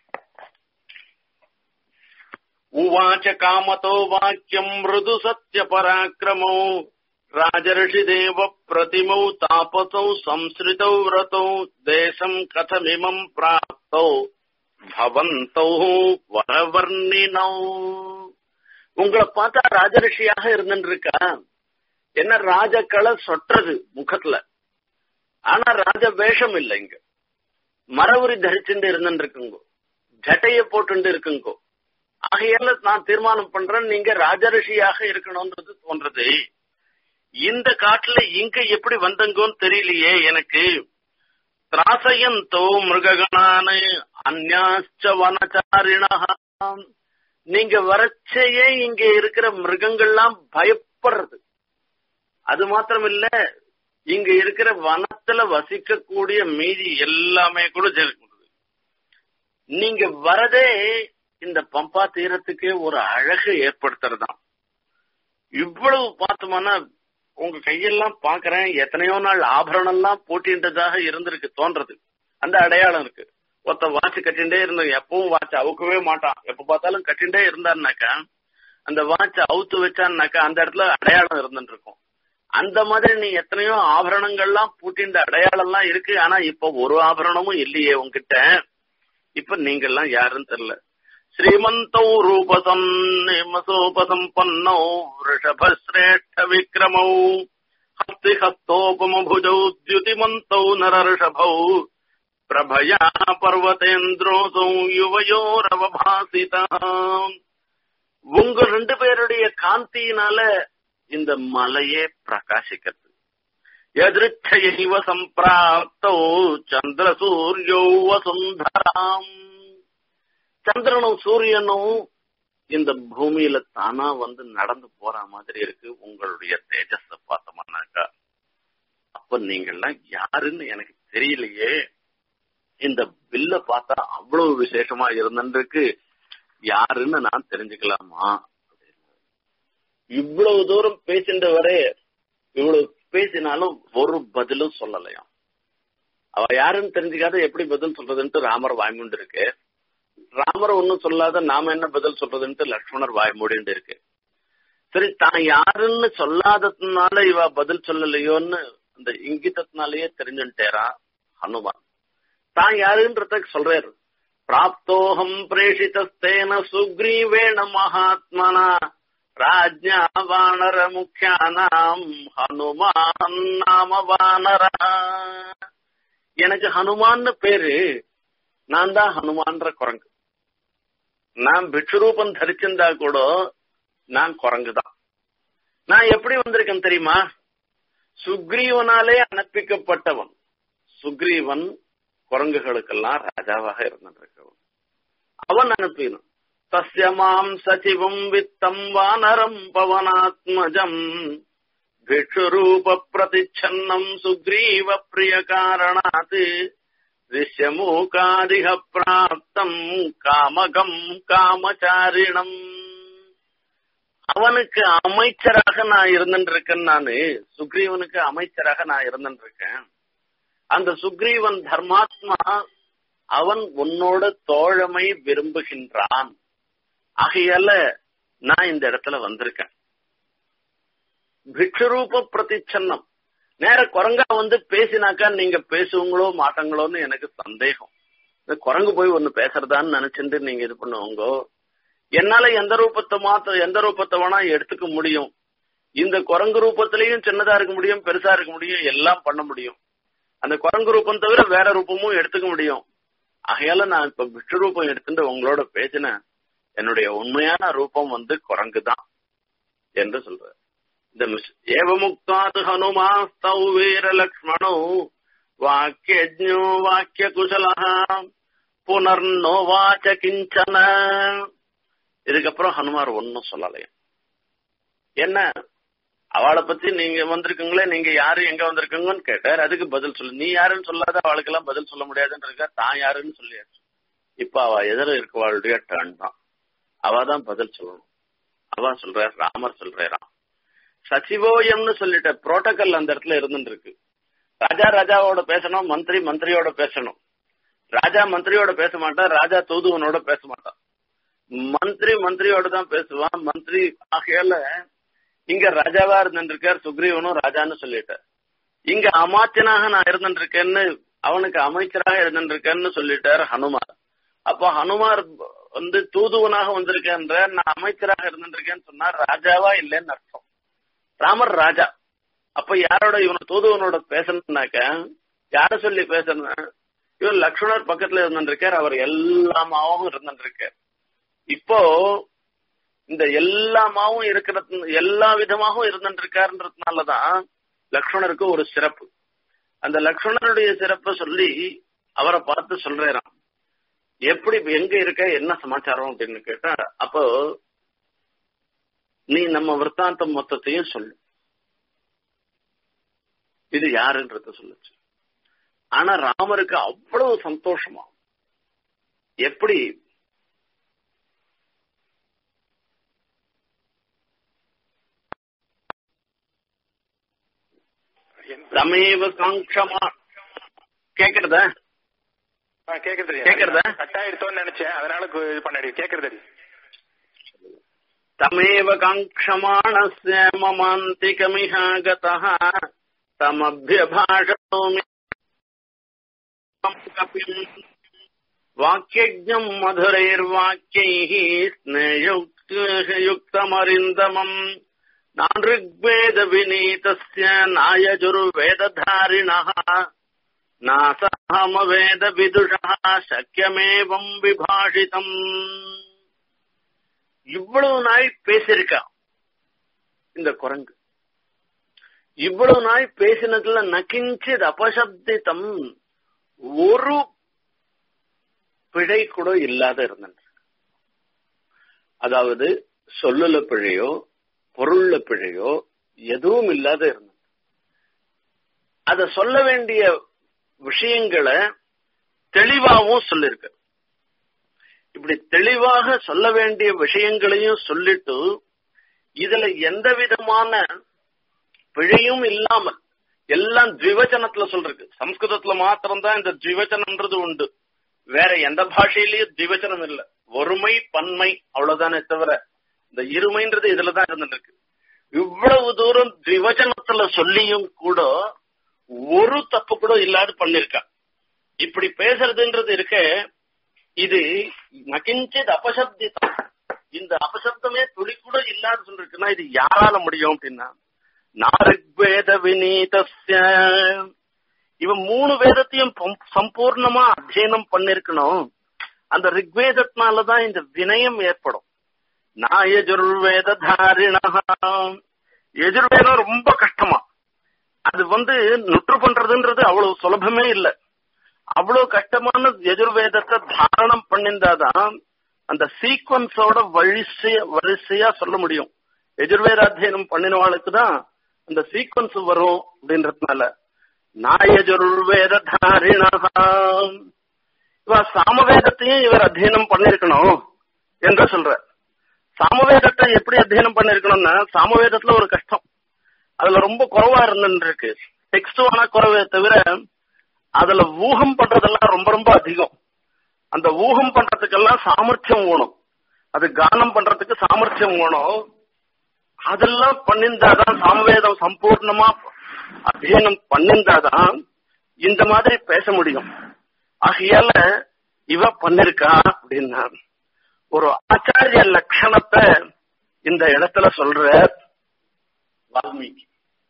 உவாச்ச காமதோ வாக்கியம் மிருது சத்திய பராக்கிரமோ ராஜர்ஷிதேவ பிரதிமௌ தாபசௌ சம்ஸ்ருதௌ விரதௌ தேசம் கதமிமம் பிராப்தௌ பவந்தௌ வரவர்ணினௌ உங்களை பார்த்தா ராஜரிஷியாக இருந்துருக்கா என்ன ராஜக்களை சொட்டுறது முகத்துல ஆனா ராஜ வேஷம் இல்லை இங்க மரவுரி தரிச்சுட்டு இருந்துருக்குங்கோ ஜட்டைய போட்டு இருக்குங்கோ ஆகையால நான் தீர்மானம் பண்றேன் நீங்க ராஜரிஷியாக இருக்கணும்ன்றது தோன்றது இந்த காட்டுல இங்க எப்படி வந்தங்கோன்னு தெரியலையே எனக்கு திராசயந்தோ மிருககணான அந்யாச்ச வனச்சாரிணா நீங்க வரச்சையே இங்க இருக்கிற மிருகங்கள்லாம் பயப்படுறது அது மாத்திரம் இல்ல இங்க இருக்கிற வனத்துல வசிக்கக்கூடிய மீதி எல்லாமே கூட ஜெயிக்கிறது நீங்க வரதே இந்த பம்பா தீரத்துக்கே ஒரு அழகு ஏற்படுத்துறதுதான் இவ்வளவு பார்த்தோம்னா உங்க கையெல்லாம் பாக்குறேன் எத்தனையோ நாள் ஆபரணம் எல்லாம் போட்டின்றதாக இருந்திருக்கு தோன்றது அந்த அடையாளம் இருக்கு ஒருத்த வாட்ச் கட்டிண்டே இருந்த எப்பவும் வாட்ச் அவுக்கவே மாட்டான் எப்ப பார்த்தாலும் கட்டிண்டே இருந்தாருனாக்கா அந்த வாட்ச் அவுத்து வச்சான்னாக்கா அந்த இடத்துல அடையாளம் இருந்துட்டு இருக்கும் அந்த மாதிரி நீ எத்தனையோ ஆபரணங்கள்லாம் பூட்டின்ற அடையாளம் எல்லாம் இருக்கு ஆனா இப்ப ஒரு ஆபரணமும் இல்லையே உங்ககிட்ட இப்ப நீங்க எல்லாம் யாருன்னு தெரியல ஸ்ரீமந்தௌ ரூபசன்னோபசம்பன்னோ ரிஷபஸ்ரேஷ்ட விக்ரமௌ ஹஸ்தி ஹஸ்தோபமபுஜௌ द्युतिमन्तौ नरर्षभौ प्रभया पर्वतेन्द्रोसौ யுவயோரவபாசிதா உங்க ரெண்டு பேருடைய காந்தியினால இந்த மலையே பிரகாசிக்கிறது எதிர்ச்சைவ சம்பிராப்தோ சந்திர சூரியோ வசுந்தராம் சந்திரனும் சூரியனும் இந்த பூமியில தானா வந்து நடந்து போற மாதிரி இருக்கு உங்களுடைய தேஜஸ பார்த்தோம்னாக்கா அப்ப நீங்கெல்லாம் யாருன்னு எனக்கு தெரியலையே இந்த பில்ல பார்த்தா அவ்வளவு விசேஷமா இருந்திருக்கு யாருன்னு நான் தெரிஞ்சுக்கலாமா இவ்வளவு தூரம் பேசின்ற வரை இவ்வளவு பேசினாலும் ஒரு பதிலும் சொல்லலையாம் அவ யாருன்னு தெரிஞ்சுக்காத எப்படி பதில் சொல்றதுன்ட்டு ராமர் வாய்மூண்டு இருக்கு ராமர் ஒன்னும் சொல்லாத நாம என்ன பதில் சொல்றதுன்ட்டு லக்ஷ்மணர் வாய்மூடிண்டு இருக்கு சரி தான் யாருன்னு சொல்லாததுனால இவ பதில் சொல்லலையோன்னு அந்த இங்கிதத்தினாலேயே தெரிஞ்சுட்டேரா ஹனுமான் தான் யாருன்றத சொல்றாரு பிராப்தோகம் பிரேஷிதஸ்தேன சுக்ரீவேண மகாத்மனா ராஜ்யா வானர முக்கியானாம் ஹனுமான் நாம வானரா எனக்கு ஹனுமான்னு பேரு நான் தான் ஹனுமான்ற குரங்கு நான் பிக்ஷுரூபம் தரிச்சிருந்தா கூட நான் குரங்கு தான் நான் எப்படி வந்திருக்கேன் தெரியுமா சுக்ரீவனாலே அனுப்பிக்கப்பட்டவன் சுக்ரீவன் குரங்குகளுக்கெல்லாம் ராஜாவாக இருந்திருக்கவன் அவன் அனுப்பினான் தஸ்ய மாம் சச்சிவம் வித்தம் வானரம் பவனாத்மஜம் பிக்ஷுரூப பிரதிச்சன்னம் சுக்ரீவ பிரிய காரணாத் ரிஷ்யமூகாதிக பிராப்தம் காமகம் காமச்சாரிணம் அவனுக்கு அமைச்சராக நான் இருந்துருக்கேன் நானு சுக்ரீவனுக்கு அமைச்சராக நான் இருந்துருக்கேன் அந்த சுக்ரீவன் தர்மாத்மா அவன் உன்னோட தோழமை விரும்புகின்றான் ஆகையால நான் இந்த இடத்துல வந்திருக்கேன் பிக்ஷரூப பிரதிச்சன்னம் நேர குரங்கா வந்து பேசினாக்கா நீங்க பேசுவீங்களோ மாட்டாங்களோன்னு எனக்கு சந்தேகம் இந்த குரங்கு போய் ஒண்ணு பேசுறதான்னு நினைச்சிட்டு நீங்க இது பண்ணுவாங்க என்னால எந்த ரூபத்தை மாத்த எந்த ரூபத்தை வேணா எடுத்துக்க முடியும் இந்த குரங்கு ரூபத்திலையும் சின்னதா இருக்க முடியும் பெருசா இருக்க முடியும் எல்லாம் பண்ண முடியும் அந்த குரங்கு ரூபம் தவிர வேற ரூபமும் எடுத்துக்க முடியும் ஆகையால நான் இப்ப விஷ்ணு ரூபம் எடுத்துட்டு உங்களோட பேசினேன் என்னுடைய உண்மையான ரூபம் வந்து குரங்கு தான் என்று சொல்ற இந்த ஏவமுக்தாது ஹனுமாஸ்தௌ வீர லக்ஷ்மணோ வாக்கியஜோ வாக்கிய குசலா புனர்னோ வாச்ச கிஞ்சன இதுக்கப்புறம் ஹனுமார் ஒன்னும் சொல்லலையா என்ன அவளை பத்தி நீங்க வந்திருக்கீங்களே நீங்க யாரு எங்க வந்திருக்கீங்கன்னு கேட்டார் அதுக்கு பதில் சொல்லு நீ யாருன்னு சொல்லாத அவளுக்கெல்லாம் பதில் சொல்ல முடியாதுன்னு இருக்கா தான் யாருன்னு சொல்லியாச்சு இப்ப அவ எதிர இருக்கவாளுடைய டர்ன் தான் அவ தான் பதில் சொல்லணும் அவ சொல்ற ராமர் சொல்றாராம் சச்சிவோயம்னு சொல்லிட்ட புரோட்டோகால் அந்த இடத்துல இருந்துட்டு இருக்கு ராஜா ராஜாவோட பேசணும் மந்திரி மந்திரியோட பேசணும் ராஜா மந்திரியோட பேச மாட்டான் ராஜா தூதுவனோட பேச மாட்டான் மந்திரி மந்திரியோட தான் பேசுவான் மந்திரி ஆகையால இங்க ராஜாவா இருந்திருக்கார் சுக்ரீவனும் ராஜான்னு சொல்லிட்டார் இங்க அமாத்தியனாக நான் இருந்திருக்கேன்னு அவனுக்கு அமைச்சராக இருந்திருக்கேன்னு சொல்லிட்டார் ஹனுமார் அப்போ ஹனுமார் வந்து தூதுவனாக வந்திருக்கேன்ற நான் அமைச்சராக இருந்திருக்கேன்னு சொன்னா ராஜாவா இல்லைன்னு அர்த்தம் ராமர் ராஜா அப்ப யாரோட இவனை தூதுவனோட பேசணும்னாக்க யார சொல்லி பேசணும் இவன் லக்ஷ்மணர் பக்கத்துல இருந்திருக்கார் அவர் எல்லாமாவும் இருந்திருக்கார் இப்போ இந்த எல்லாமாவும் இருக்கிறது எல்லா விதமாகவும் இருந்திருக்காருன்றதுனாலதான் லக்ஷ்மணருக்கு ஒரு சிறப்பு அந்த லக்ஷ்மணருடைய சிறப்பை சொல்லி அவரை பார்த்து சொல்றாராம் எப்படி எங்க இருக்க என்ன சமாச்சாரம் அப்படின்னு கேட்டா அப்போ நீ நம்ம விற்த்தாந்தம் மொத்தத்தையும் சொல்லு இது யாருன்றத சொல்லுச்சு ஆனா ராமருக்கு அவ்வளவு சந்தோஷமா எப்படி தமேவ காங்ஷமா கேக்குறதா கேக்குறது கேக்குறதா? கட் ஆயிடுத்தோன்னு நினைச்சேன் அதனால கு- இது பண்ணடி கேக்குறது तमेव काङ्क्षमाणस्य ममान्तिकमिह गतः तमभ्यभाषतोमि कपिम् वाक्यज्ञम् मधुरैर्वाक्यैः स्नेहयुक्तमरिन्दमम् नानृग्वेदविनीतस्य नायजुर्वेदधारिणः नासहमवेदविदुषः शक्यमेवम् विभाषितम् இவ்வளவு நாள் பேசியிருக்கா இந்த குரங்கு இவ்வளவு நாள் பேசினதுல நகிஞ்சித் அபசப்தித்தம் ஒரு பிழை கூட இல்லாத இருந்தது அதாவது சொல்லுல பிழையோ பொருள்ல பிழையோ எதுவும் இல்லாத இருந்தது அத சொல்ல வேண்டிய விஷயங்களை தெளிவாகவும் சொல்லிருக்கு இப்படி தெளிவாக சொல்ல வேண்டிய விஷயங்களையும் சொல்லிட்டு இதுல எந்த விதமான பிழையும் இல்லாமல் எல்லாம் திவச்சனத்துல சொல்றது சம்ஸ்கிருதத்துல மாத்திரம்தான் இந்த திவச்சனம்ன்றது உண்டு வேற எந்த பாஷையிலயும் திவச்சனம் இல்ல ஒருமை பன்மை அவ்வளவுதானே தவிர இந்த இருமைன்றது இதுலதான் இருந்துருக்கு இவ்வளவு தூரம் திவச்சனத்துல சொல்லியும் கூட ஒரு தப்பு கூட இல்லாத பண்ணிருக்கா இப்படி பேசுறதுன்றது இருக்க இது நகிஞ்சித் அபசப்திதம் இந்த அபசப்தமே துளி கூட இல்லாத சொல்லிருக்குன்னா இது யாரால முடியும் அப்படின்னா நாரிக்வேத வினீதஸ்ய இவன் மூணு வேதத்தையும் சம்பூர்ணமா அத்தியனம் பண்ணிருக்கணும் அந்த ரிக்வேதத்தினாலதான் இந்த வினயம் ஏற்படும் நான் எஜுர்வேத தாரிணா எஜுர்வேதம் ரொம்ப கஷ்டமா அது வந்து நுற்று பண்றதுன்றது அவ்வளவு சுலபமே இல்ல அவ்வளவு கஷ்டமான எஜுர்வேதத்தை தாரணம் பண்ணிருந்தாதான் அந்த சீக்வன்ஸோட வரிசைய வரிசையா சொல்ல முடியும் எஜுர்வேத அத்தியனம் பண்ணினவாளுக்கு தான் அந்த சீக்வன்ஸ் வரும் அப்படின்றதுனால நாயஜுர்வேத தாரிணா இவ சாமவேதத்தையும் இவர் அத்தியனம் பண்ணிருக்கணும் என்று சொல்ற சாமவேதத்தை எப்படி அத்தியனம் பண்ணிருக்கணும்னா சாமவேதத்துல ஒரு கஷ்டம் அதுல ரொம்ப குறைவா இருந்துருக்கு டெக்ஸ்ட் ஆனா குறைவே தவிர அதுல ஊகம் பண்றதெல்லாம் ரொம்ப ரொம்ப அதிகம் அந்த ஊகம் பண்றதுக்கெல்லாம் சாமர்த்தியம் வேணும் அது கானம் பண்றதுக்கு சாமர்த்தியம் வேணும் அதெல்லாம் பண்ணிருந்தாதான் சாமவேதம் சம்பூர்ணமா அத்தியனம் பண்ணிருந்தாதான் இந்த மாதிரி பேச முடியும் ஆகையால இவ பண்ணிருக்கா அப்படின்னா ஒரு ஆச்சாரிய லட்சணத்தை இந்த இடத்துல சொல்ற வால்மீகி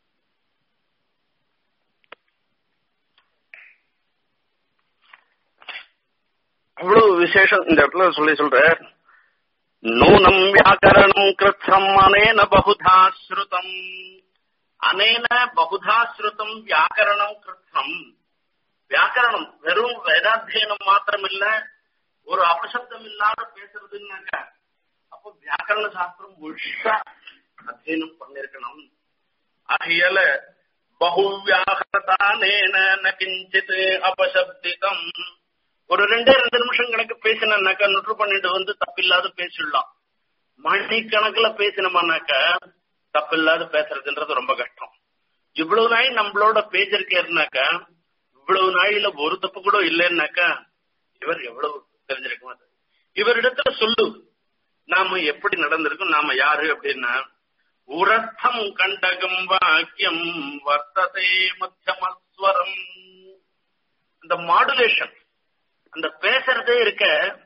அவ்வளவு விசேஷம் இந்த இடத்துல சொல்லி சொல்ற நூனம் வியாக்கரணம் கிருத்தம் அனேன பகுதா ஸ்ருதம் அனேன பகுதா ஸ்ருதம் வியாக்கரணம் கிருத்தம் வியாக்கரணம் வெறும் வேதாத்தியனம் மாத்திரம் இல்ல ஒரு அபசப்தம் இல்லாத பேசுறதுன்னாக்க அப்போ வியாக்கரண சாஸ்திரம் முழுசா அத்தியனம் பண்ணிருக்கணும் ஆகையால பகுவியாகரதானேன ந கிஞ்சித் அபசப்திதம் ஒரு ரெண்டே ரெண்டு நிமிஷம் கணக்கு பேசினாக்கா நுற்று பண்ணிட்டு வந்து தப்பில்லாத பேசிடலாம் மணி கணக்குல பேசினோம்னாக்க தப்பில்லாத பேசுறதுன்றது ரொம்ப கஷ்டம் இவ்வளவு நாள் நம்மளோட பேசிருக்கேன்னாக்கா இவ்வளவு நாளில ஒரு தப்பு கூட இல்லைன்னாக்கா இவர் எவ்வளவு தெரிஞ்சிருக்க மாட்டார் இவரிடத்துல சொல்லு நாம எப்படி நடந்திருக்கோம் நாம யாரு அப்படின்னா உரத்தம் கண்டகம் வாக்கியம் வர்த்ததே மத்தியமஸ்வரம் அந்த மாடுலேஷன் அந்த பேசுறதே இருக்க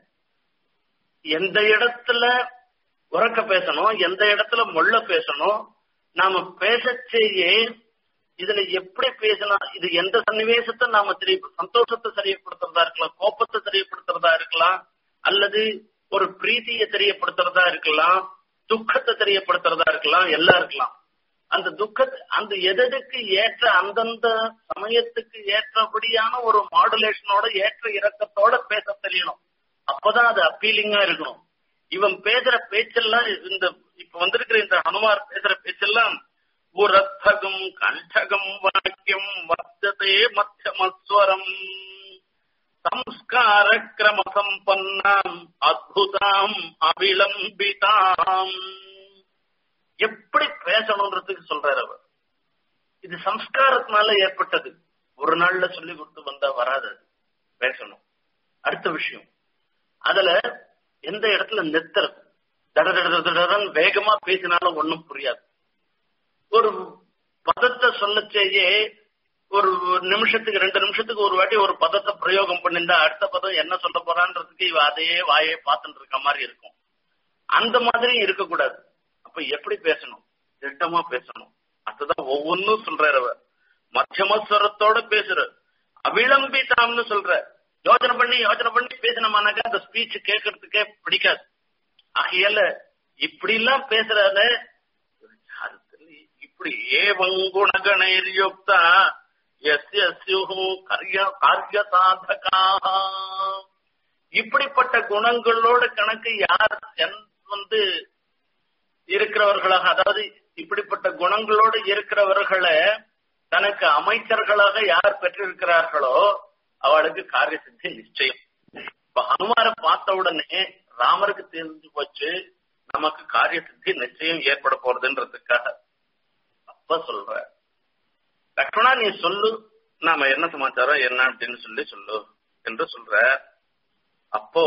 எந்த இடத்துல உறக்க பேசணும் எந்த இடத்துல மொள்ள பேசணும் நாம பேசச்சேயே இதுல எப்படி பேசணும் இது எந்த சன்னிவேசத்தை நாம தெரிய சந்தோஷத்தை தெரியப்படுத்துறதா இருக்கலாம் கோபத்தை தெரியப்படுத்துறதா இருக்கலாம் அல்லது ஒரு பிரீத்தியை தெரியப்படுத்துறதா இருக்கலாம் துக்கத்தை தெரியப்படுத்துறதா இருக்கலாம் எல்லாம் இருக்கலாம் அந்த துக்கத்தை அந்த எதற்கு ஏற்ற அந்தந்த சமயத்துக்கு ஏற்றபடியான ஒரு மாடுலேஷனோட ஏற்ற இறக்கத்தோட பேச தெரியணும் அப்பதான் அது அப்பீலிங்கா இருக்கணும் இவன் பேசுற பேச்செல்லாம் இந்த இப்ப வந்திருக்கிற இந்த ஹனுமார் பேசுற பேச்செல்லாம் உரத்தகம் கண்டகம் வாக்கியம் வர்த்ததே மத்தியமஸ்வரம் சம்ஸ்கார கிரம சம்பன்னாம் அத்புதாம் அவிளம்பிதாம் எப்படி பேசணுன்றதுக்கு சொல்றாரு அவர் இது சம்ஸ்காரத்தினால ஏற்பட்டது ஒரு நாள்ல சொல்லி கொடுத்து வந்தா வராது பேசணும் அடுத்த விஷயம் அதுல எந்த இடத்துல நிறுத்துறது தட தட தடன்னு வேகமா பேசினாலும் ஒன்னும் புரியாது ஒரு பதத்தை சொல்லச்சேயே ஒரு நிமிஷத்துக்கு ரெண்டு நிமிஷத்துக்கு ஒரு வாட்டி ஒரு பதத்தை பிரயோகம் பண்ணிருந்தா அடுத்த பதம் என்ன சொல்ல போறான்றதுக்கு இவ அதையே வாயே பார்த்துட்டு இருக்க மாதிரி இருக்கும் அந்த மாதிரி இருக்கக்கூடாது அப்ப எப்படி பேசணும் திட்டமா பேசணும் அதுதான் ஒவ்வொன்னும் சொல்றாரு அவர் மத்தியமஸ்வரத்தோட பேசுற அவிளம்பிதாம்னு சொல்ற யோசனை பண்ணி யோசனை பண்ணி பேசினோம்னாக்கா அந்த ஸ்பீச் கேட்கறதுக்கே பிடிக்காது ஆகையால இப்படி எல்லாம் பேசுறாரு இப்படி இப்படி ஏவங் குணகணைர்யுக்தா எஸ்ய ஸ்யுஹு கர்ய காரிய சாதகாக இப்படிப்பட்ட குணங்களோட கணக்கு யார் என் வந்து இருக்கிறவர்களாக அதாவது இப்படிப்பட்ட குணங்களோடு இருக்கிறவர்களை தனக்கு அமைச்சர்களாக யார் பெற்றிருக்கிறார்களோ அவளுக்கு காரிய சித்தி நிச்சயம் இப்ப ஹனுமாரை பார்த்த உடனே ராமருக்கு தெரிஞ்சு போச்சு நமக்கு காரிய சித்தி நிச்சயம் ஏற்பட போறதுன்றதுக்காக அப்ப சொல்ற லக்ஷ்மணா நீ சொல்லு நாம என்ன சமாச்சாரம் என்ன அப்படின்னு சொல்லி சொல்லு என்று சொல்ற அப்போ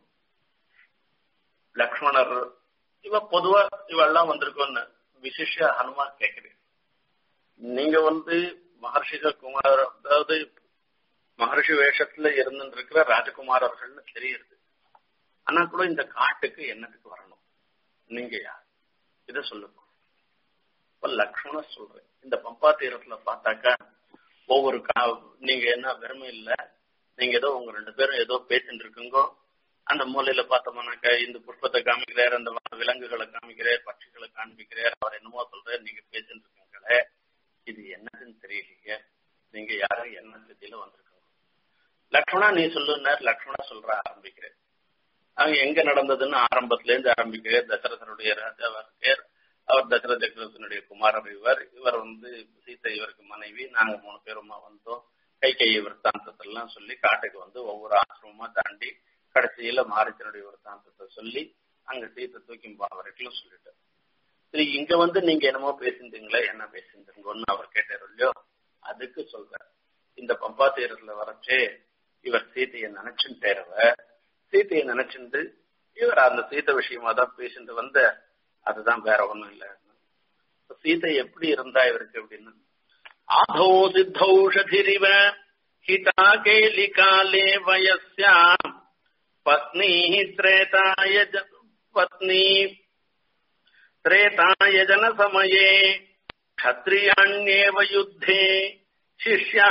லக்ஷ்மணர் இவ பொதுவா இவெல்லாம் வந்திருக்கோன்னு விசிஷ ஹனுமான் கேக்குறேன் நீங்க வந்து மகர்ஷிக குமார் அதாவது மகர்ஷி வேஷத்துல இருந்துட்டு இருக்கிற ராஜகுமாரர்கள்னு தெரியுது ஆனா கூட இந்த காட்டுக்கு என்னத்துக்கு வரணும் நீங்க யார் இத சொல்லுங்க இப்ப லக்ஷ்மண சொல்றேன் இந்த பம்பா தீரத்துல பார்த்தாக்கா ஒவ்வொரு கா நீங்க என்ன வெறுமை இல்ல நீங்க ஏதோ உங்க ரெண்டு பேரும் ஏதோ பேசிட்டு இருக்குங்கோ அந்த மூலையில பார்த்தோம்னாக்கா இந்த புஷ்பத்தை காமிக்கிறார் அந்த விலங்குகளை காமிக்கிறார் பட்சிகளை காண்பிக்கிறார் அவர் என்னமோ சொல்றாரு நீங்க பேசிட்டு இருக்கீங்களே இது என்னதுன்னு தெரியலையே நீங்க யாரும் என்ன ஸ்திதியில வந்திருக்கீங்க லக்ஷ்மணா நீ சொல்லுன்னார் லக்ஷ்மணா சொல்ற ஆரம்பிக்கிறேன் அவங்க எங்க நடந்ததுன்னு ஆரம்பத்துல இருந்து ஆரம்பிக்கிறேன் தசரதனுடைய ராஜாவா இருக்கார் அவர் தசரத சக்கரவர்த்தினுடைய குமாரர் இவர் இவர் வந்து சீத்தை இவருக்கு மனைவி நாங்க மூணு பேருமா வந்தோம் கை கை விற்த்தாந்தத்தெல்லாம் சொல்லி காட்டுக்கு வந்து ஒவ்வொரு ஆசிரமமா தாண்டி கடைசியில மாரிச்சனுடைய விற்த்தாந்தத்தை சொல்லி அங்க சீத்தை தூக்கி போன வரைக்கும் சொல்லிட்டார் சரி இங்க வந்து நீங்க என்னமோ பேசியிருந்தீங்களே என்ன பேசியிருந்தீங்கன்னு அவர் கேட்டார் இல்லையோ அதுக்கு சொல்ற இந்த பம்பா தீரத்துல வரச்சே இவர் சீத்தையை நினைச்சுட்டேரவ சீத்தையை நினைச்சிருந்து இவர் அந்த சீத்தை விஷயமா தான் பேசிட்டு வந்த அதுதான் வேற ஒண்ணும் இல்ல சீதை எப்படி இருந்தா இவருக்கு அப்படின்னு ஆதோ சித்தௌஷதிரிவ ஹிதா கேலி காலே வயஸ்யா பத்னி திரேதாய பத்னி त्रेताय जनसमये क्षत्रियाण्येव युद्धे शिष्या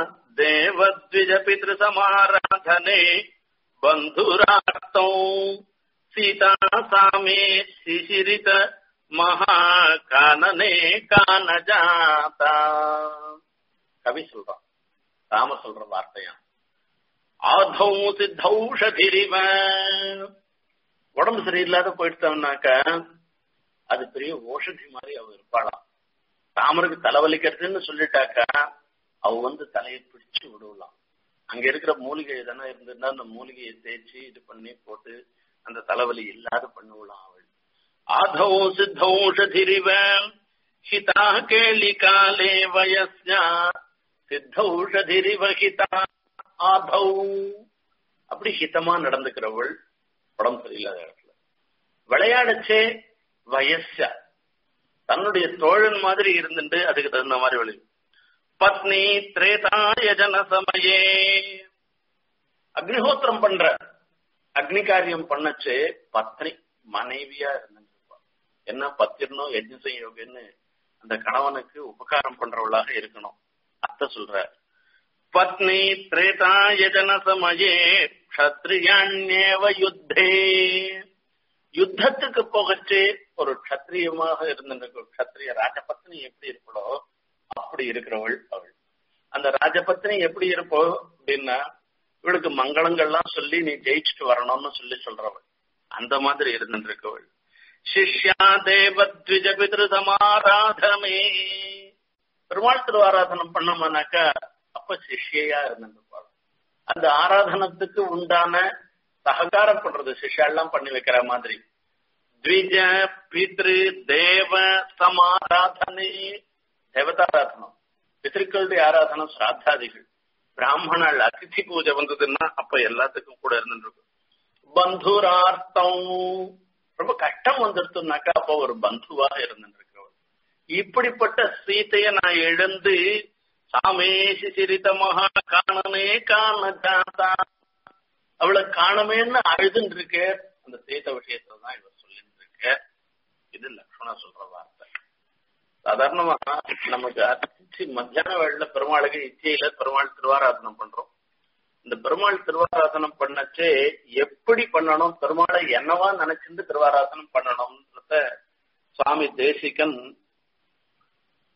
देवद्विजपितृसमाराधने बन्धुरार्तौ सीता सामे शिशिरित महाकानने कानजाता கவி சொல்றான் ராம சொல்ற வார்த்தையா ஆதௌ சித்தௌஷதிரிவ உடம்பு சரியில்லாத போயிட்டோம்னாக்கா அது பெரிய ஓஷதி மாதிரி அவ இருப்பாளாம் தாமருக்கு தலைவலிக்கிறதுன்னு சொல்லிட்டாக்கா அவ வந்து தலையை பிடிச்சு விடுவலாம் அங்க இருக்கிற மூலிகை எதனா இருந்ததுன்னா அந்த மூலிகையை தேய்ச்சி இது பண்ணி போட்டு அந்த தலைவலி இல்லாத பண்ணுவலாம் அவள் ஆதௌ சித்தௌஷதிரிவ ஹிதா கேலி காலே வயஸ்யா சித்தௌஷதிரிவ ஹிதா ஆதௌ அப்படி ஹிதமா நடந்துக்கிறவள் உடம்பு சரியில்லாத இடத்துல விளையாடச்சே வயச தன்னுடைய தோழன் மாதிரி இருந்துட்டு அதுக்கு தகுந்த மாதிரி வழி பத்னி திரேதாய ஜன சமயே அக்னிஹோத்திரம் பண்ற அக்னி காரியம் பண்ணச்சு பத்னி மனைவியா இருந்துருப்பா என்ன பத்திரனோ யஜ்ன யோகன்னு அந்த கணவனுக்கு உபகாரம் பண்றவளாக இருக்கணும் அத்த சொல்ற பத்னி திரேதாய ஜன சமயே க்ஷத்ரியாண்யேவ யுத்தே யுத்தத்துக்கு போகச்சு ஒரு கத்திரியமாக இருந்த கத்திரிய ராஜபத்னி எப்படி இருப்பளோ அப்படி இருக்கிறவள் அவள் அந்த ராஜபத்னி எப்படி இருப்போ அப்படின்னா இவளுக்கு மங்களங்கள்லாம் சொல்லி நீ ஜெயிச்சுட்டு வரணும்னு சொல்லி சொல்றவள் அந்த மாதிரி இருந்திருக்கவள் சிஷ்யா தேவத்விஜ பிதிரு சமாராதமே பெருமாள் திருவாராதனம் பண்ணோம்னாக்கா அப்ப சிஷ்யா இருந்திருப்பாள் அந்த ஆராதனத்துக்கு உண்டான சககாரம் பண்றது சிஷ்யாலாம் பண்ணி வைக்கிற மாதிரி த்விஜ பித்ரு தேவ சமாராதனை தேவதாராதனம் பித்திருக்களுடைய ஆராதனம் சிராத்தாதிகள் பிராமணாள் அதிதி பூஜை வந்ததுன்னா அப்ப எல்லாத்துக்கும் கூட இருந்துருக்கும் பந்துரார்த்தம் ரொம்ப கஷ்டம் வந்துருத்துனாக்கா அப்ப ஒரு பந்துவாக இருந்துருக்கிறவள் இப்படிப்பட்ட சீத்தைய நான் எழுந்து சாமேசி சிரித மகா காணனே காண ஜாதா அவளை காணமேன்னு அழுதுன்னு இருக்க அந்த சீத விஷயத்துல தான் இவர் சொல்லிட்டு இருக்க இது லக்ஷ்மணா சொல்ற வார்த்தை சாதாரணமா நமக்கு அத்தி மத்தியான வேளையில பெருமாளுக்கு இச்சையில பெருமாள் திருவாராதனம் பண்றோம் இந்த பெருமாள் திருவாராதனம் பண்ணச்சே எப்படி பண்ணணும் பெருமாளை என்னவா நினைச்சிருந்து திருவாராதனம் பண்ணணும்ன்றத சுவாமி தேசிகன்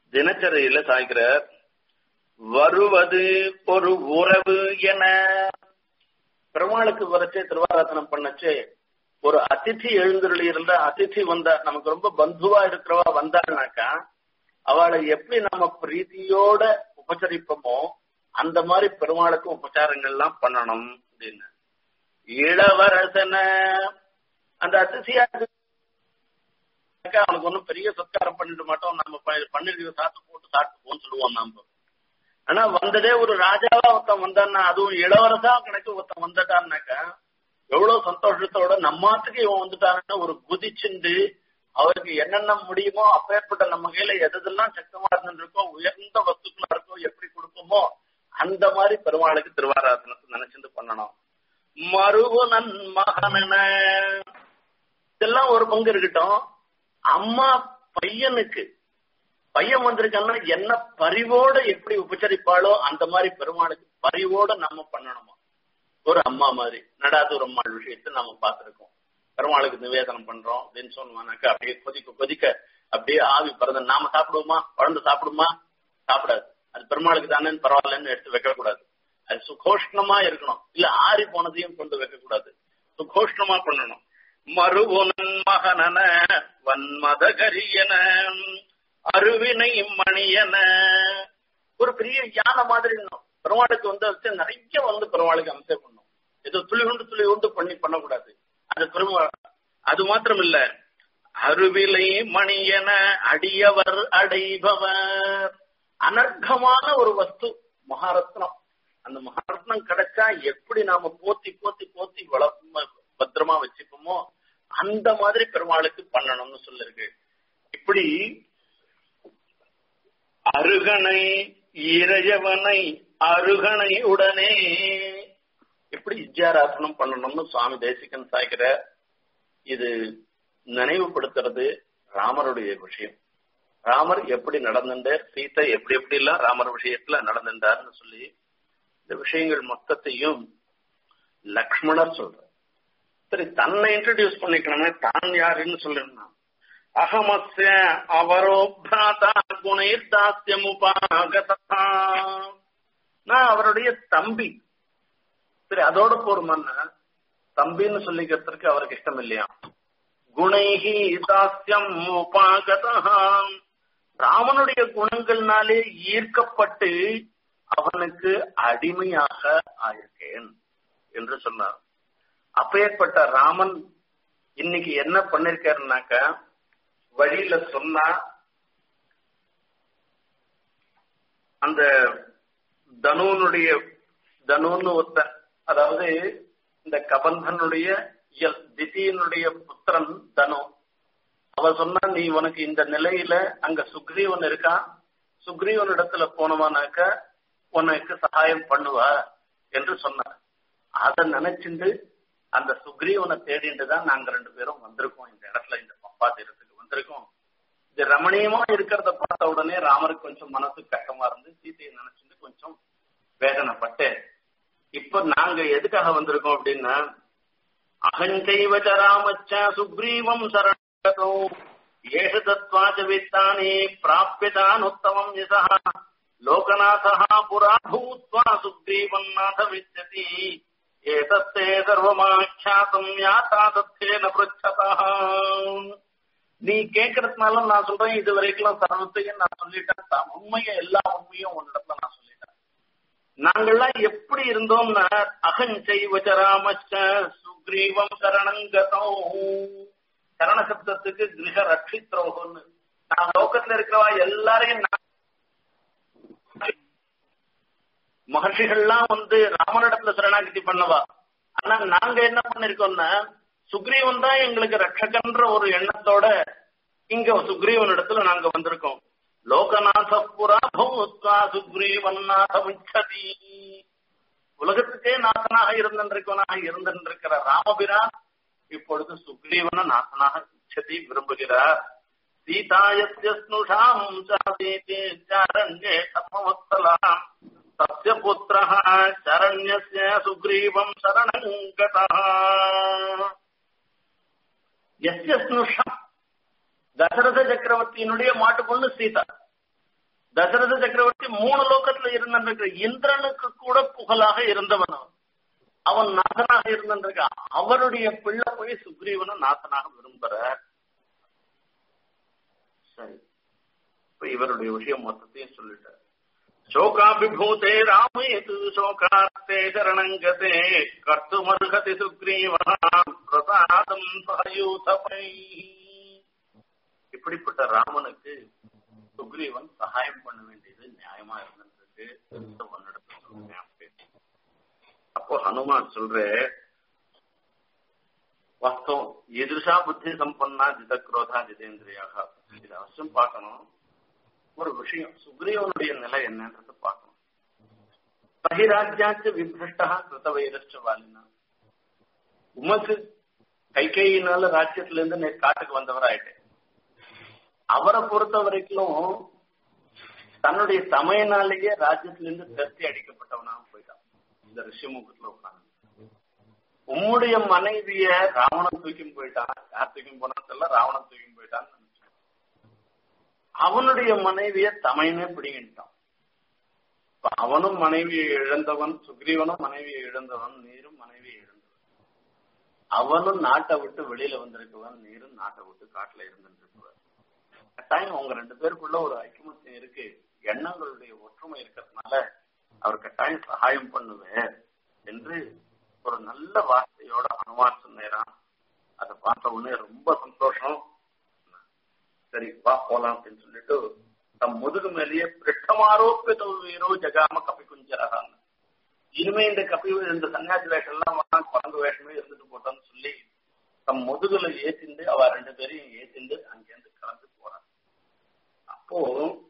தினச்சரியில சாய்க்கிறார் வருவது ஒரு உறவு என பெருமாளுக்கு வரைச்சே திருவாராதனம் பண்ணச்சே ஒரு அதிதி எழுந்தருளி இருந்த அதிதி வந்தா நமக்கு ரொம்ப பந்துவா இருக்கிறவா வந்தாருனாக்கா அவளை எப்படி நம்ம பிரீதியோட உபச்சரிப்போமோ அந்த மாதிரி பெருமாளுக்கு உபச்சாரங்கள் எல்லாம் பண்ணணும் அப்படின்னு இளவரசன அந்த அதிசயா அவனுக்கு ஒன்றும் பெரிய சத்காரம் பண்ணிட மாட்டோம் நம்ம பண்ணிருக்கிற சாத்து போட்டு சாப்பிட்டு போன்னு சொல்லுவோம் நாம ஆனா வந்ததே ஒரு ராஜாவா ஒருத்தன் வந்தான்னா அதுவும் இளவரசா கணக்கு ஒருத்தன் வந்துட்டான்னாக்கா எவ்வளவு சந்தோஷத்தோட நம்மாத்துக்கு இவன் வந்துட்டான்னு ஒரு குதிச்சுண்டு அவருக்கு என்னென்ன முடியுமோ அப்பேற்பட்ட நம்ம கையில எதெல்லாம் சக்தமா இருந்துருக்கோ உயர்ந்த வஸ்துக்களா இருக்கோ எப்படி கொடுப்போமோ அந்த மாதிரி பெருமாளுக்கு திருவாராதனத்தை நினைச்சிட்டு பண்ணணும் மருவனன் மகனன இதெல்லாம் ஒரு பங்கு இருக்கட்டும் அம்மா பையனுக்கு பையன் வந்திருக்கான்னா என்ன பரிவோட எப்படி உபச்சரிப்பாளோ அந்த மாதிரி பெருமாளுக்கு பரிவோட நம்ம பண்ணணுமா ஒரு அம்மா மாதிரி நடாதூர் அம்மாள் விஷயத்தை நம்ம பார்த்திருக்கோம் பெருமாளுக்கு நிவேதனம் பண்றோம் அப்படின்னு சொன்னோம்னாக்கா அப்படியே கொதிக்க கொதிக்க அப்படியே ஆவி பறந்த நாம சாப்பிடுவோமா குழந்தை சாப்பிடுமா சாப்பிடாது அது பெருமாளுக்கு தானே பரவாயில்லன்னு எடுத்து வைக்க கூடாது அது சுகோஷ்ணமா இருக்கணும் இல்ல ஆறி போனதையும் கொண்டு வைக்க கூடாது சுகோஷ்ணமா பண்ணணும் மறுவுனன் மகனன வன்மதகரியன அருவினை மணியன ஒரு பெரிய யானை மாதிரி இருந்தோம் பெருமாளுக்கு வந்து நிறைய வந்து பெருமாளுக்கு அம்சம் பண்ணும் ஏதோ துளி உண்டு துளி உண்டு பண்ணி பண்ணக்கூடாது அது பெருமா அது மாத்திரம் இல்ல அருவிலை மணியன அடியவர் அடைபவர் அனர்க்கமான ஒரு வஸ்து மகாரத்னம் அந்த மகாரத்னம் கிடைச்சா எப்படி நாம போத்தி போத்தி போத்தி வளர்ப்போம் பத்திரமா வச்சுப்போமோ அந்த மாதிரி பெருமாளுக்கு பண்ணணும்னு சொல்லிருக்கு இப்படி அருகனை இறையவனை அருகனை உடனே எப்படி வித்யாராசனம் பண்ணணும்னு சுவாமி தேசிகன் சாய்க்கிற இது நினைவுபடுத்துறது ராமருடைய விஷயம் ராமர் எப்படி நடந்துட்டார் சீதை எப்படி எப்படி எல்லாம் ராமர் விஷயத்துல நடந்துட்டார்னு சொல்லி இந்த விஷயங்கள் மொத்தத்தையும் லக்ஷ்மணர் சொல்ற சரி தன்னை இன்ட்ரடியூஸ் பண்ணிக்கணுமே தான் யாருன்னு சொல்லணும் அகமஸ்ய அவரோ பிராதா குணைர் தாசியமுபாகதா நான் அவருடைய தம்பி சரி அதோட போருமான்னா தம்பின்னு சொல்லிக்கிறதுக்கு அவருக்கு இஷ்டம் இல்லையா குணைஹி தாசியம் உபாகதா ராமனுடைய குணங்கள்னாலே ஈர்க்கப்பட்டு அவனுக்கு அடிமையாக ஆயிருக்கேன் என்று சொன்னார் அப்பேற்பட்ட ராமன் இன்னைக்கு என்ன பண்ணிருக்காருனாக்க வழியில சொன்னா அந்த தனுனுடைய தனுன்னு ஒருத்த அதாவது இந்த கபந்தனுடைய திதியினுடைய புத்திரன் தனு அவ சொன்னா நீ உனக்கு இந்த நிலையில அங்க சுக்ரீவன் இருக்கான் சுக்ரீவன் இடத்துல போனவானாக்க உனக்கு சகாயம் பண்ணுவா என்று சொன்னார் அதை நினைச்சுண்டு அந்த சுக்ரீவனை தேடிட்டு தான் நாங்க ரெண்டு பேரும் வந்திருக்கோம் இந்த இடத்துல இந்த பம்பா தீரத்துக்கு வந்திருக்கோம் இது ரமணீயமா இருக்கிறத பார்த்த உடனே ராமருக்கு கொஞ்சம் மனசு கஷ்டமா இருந்து சீதையை நினைச்சுட்டு கொஞ்சம் வேதனைப்பட்டு இப்ப நாங்க எதுக்காக வந்திருக்கோம் அப்படின்னா அகஞ்சைவச்ச ராமச்ச சுக்ரீவம் சரணோ ஏஷ தத்வாச்ச வித்தானே பிராபியதான் உத்தமம் யசா லோகநாதா புரா பூத்வா சுக்ரீவம் நாத விச்சதி ஏதத்தே சர்வமாख्यातம் யாத்தா தத்தேன பிருச்சதா நீ கேட்கறதுனால நான் சொல்றேன் இது வரைக்கும் சர்வத்தையும் நான் சொல்லிட்டேன் உண்மையை எல்லா உண்மையும் உன்னிடத்துல நான் சொல்லிட்டேன் நாங்கள்லாம் எப்படி இருந்தோம்னா அகஞ்சை வச்சராமச்ச சுக்ரீவம் சரணங்கதம் சரண சப்தத்துக்கு கிரக ரட்சித்ரோகம்னு நான் லோகத்துல இருக்கிறவா எல்லாரையும் மகர்ஷிகள்லாம் வந்து ராமனிடத்துல சரணாகதி பண்ணவா ஆனா நாங்க என்ன பண்ணிருக்கோம்னா சுக்ரீவன் தான் எங்களுக்கு ரட்சகன்ற ஒரு எண்ணத்தோட இங்க சுக்ரீவன் இடத்துல நாங்க வந்திருக்கோம் லோகநாத புரா பூத்வா சுக்ரீவன் நாதமுச்சதி உலகத்துக்கே நாசனாக இருந்திருக்கவனாக இருந்திருக்கிற ராமபிரான் இப்பொழுது சுக்ரீவன நாசனாக இச்சதி விரும்புகிறார் சீதாயஸ்ய ஸ்னுஷாம் சாசீதே சாரண்யே சர்வமஸ்தலாம் தஸ்ய புத்திரः சரண்யஸ்ய சுக்ரீவம் சரணம் கதः எஸ்ய ஸ்னுஷா தசரத சக்கரவர்த்தியினுடைய மாட்டு பொண்ணு சீதா தசரத சக்கரவர்த்தி மூணு லோகத்துல இருந்திருக்கிற இந்திரனுக்கு கூட புகழாக இருந்தவன் அவன் அவன் நாதனாக இருந்திருக்கான் அவருடைய பிள்ளை போய் சுக்ரீவனை நாதனாக விரும்புற சரி இப்ப இவருடைய விஷயம் மொத்தத்தையும் சொல்லிட்டார் शोकाभिभूते रामयतु शोकार्ते शरणङ्गते कर्तुमर्हति सुग्रीवः பிரசாதம் சகயூதபை இப்படிப்பட்ட ராமனுக்கு சுக்ரீவன் சகாயம் பண்ண வேண்டியது நியாயமா இருந்திருக்கு உன்னிடத்துல சொல்றேன் அப்படின்னு. அப்போ ஹனுமான் சொல்ற வாஸ்தவம் எதிர்ஷா புத்தி சம்பன்னா ஜிதக்ரோதா ஜிதேந்திரியாக இது அவசியம் பார்க்கணும் ஒரு விஷயம் சுக்ரீவனுடைய நிலை என்னன்றது பார்க்கணும் பகிராஜ்யாச்சு விபிரஷ்டா கிருத வைரஷ்ட வாலினா உமக்கு கைகையினால ராஜ்யத்துல இருந்து நேற்று காட்டுக்கு வந்தவர் ஆயிட்டேன் அவரை பொறுத்த வரைக்கும் தன்னுடைய தமையனாலேயே ராஜ்யத்திலிருந்து தர்த்தி அடிக்கப்பட்டவனாக போயிட்டான் இந்த ரிஷிமுகத்துல உட்காந்து உம்முடைய மனைவிய ராவணன் தூக்கி போயிட்டான் யார் தூக்கி போனான்னு தெரியல ராவணன் தூக்கி போயிட்டான்னு நினைச்சேன் அவனுடைய மனைவிய தமையனே பிடிங்கிட்டான் இப்ப அவனும் மனைவியை இழந்தவன் சுக்ரீவனும் மனைவியை இழந்தவன் நீரும் மனைவியை இழந்தவன் அவனும் நாட்டை விட்டு வெளியில வந்திருக்கவன் நீரும் நாட்டை விட்டு காட்டுல இருந்திருக்கவன் கட்டாயம் அவங்க ரெண்டு பேருக்குள்ள ஒரு ஐக்கியமத்தியம் இருக்கு எண்ணங்களுடைய ஒற்றுமை இருக்கிறதுனால அவர் கட்டாயம் சகாயம் பண்ணுவேன் என்று ஒரு நல்ல வார்த்தையோட அனுமார் சொன்னேரான் அதை பார்த்த உடனே ரொம்ப சந்தோஷம் சரி வா போலாம் அப்படின்னு சொல்லிட்டு தம் முதுகு மேலேயே பிரிட்டமாரோப்பிய தோல்வியரோ ஜகாம கபி குஞ்சரகான்னு இனிமே இந்த கபி இந்த சன்னியாசி வேஷம் எல்லாம் வேணாம் குரங்கு வேஷமே இருந்துட்டு போட்டோம்னு சொல்லி தம் முதுகுல ஏத்திண்டு அவ ரெண்டு பேரையும் ஏத்திண்டு அங்கேருந்து கலந்து போறான் அப்போ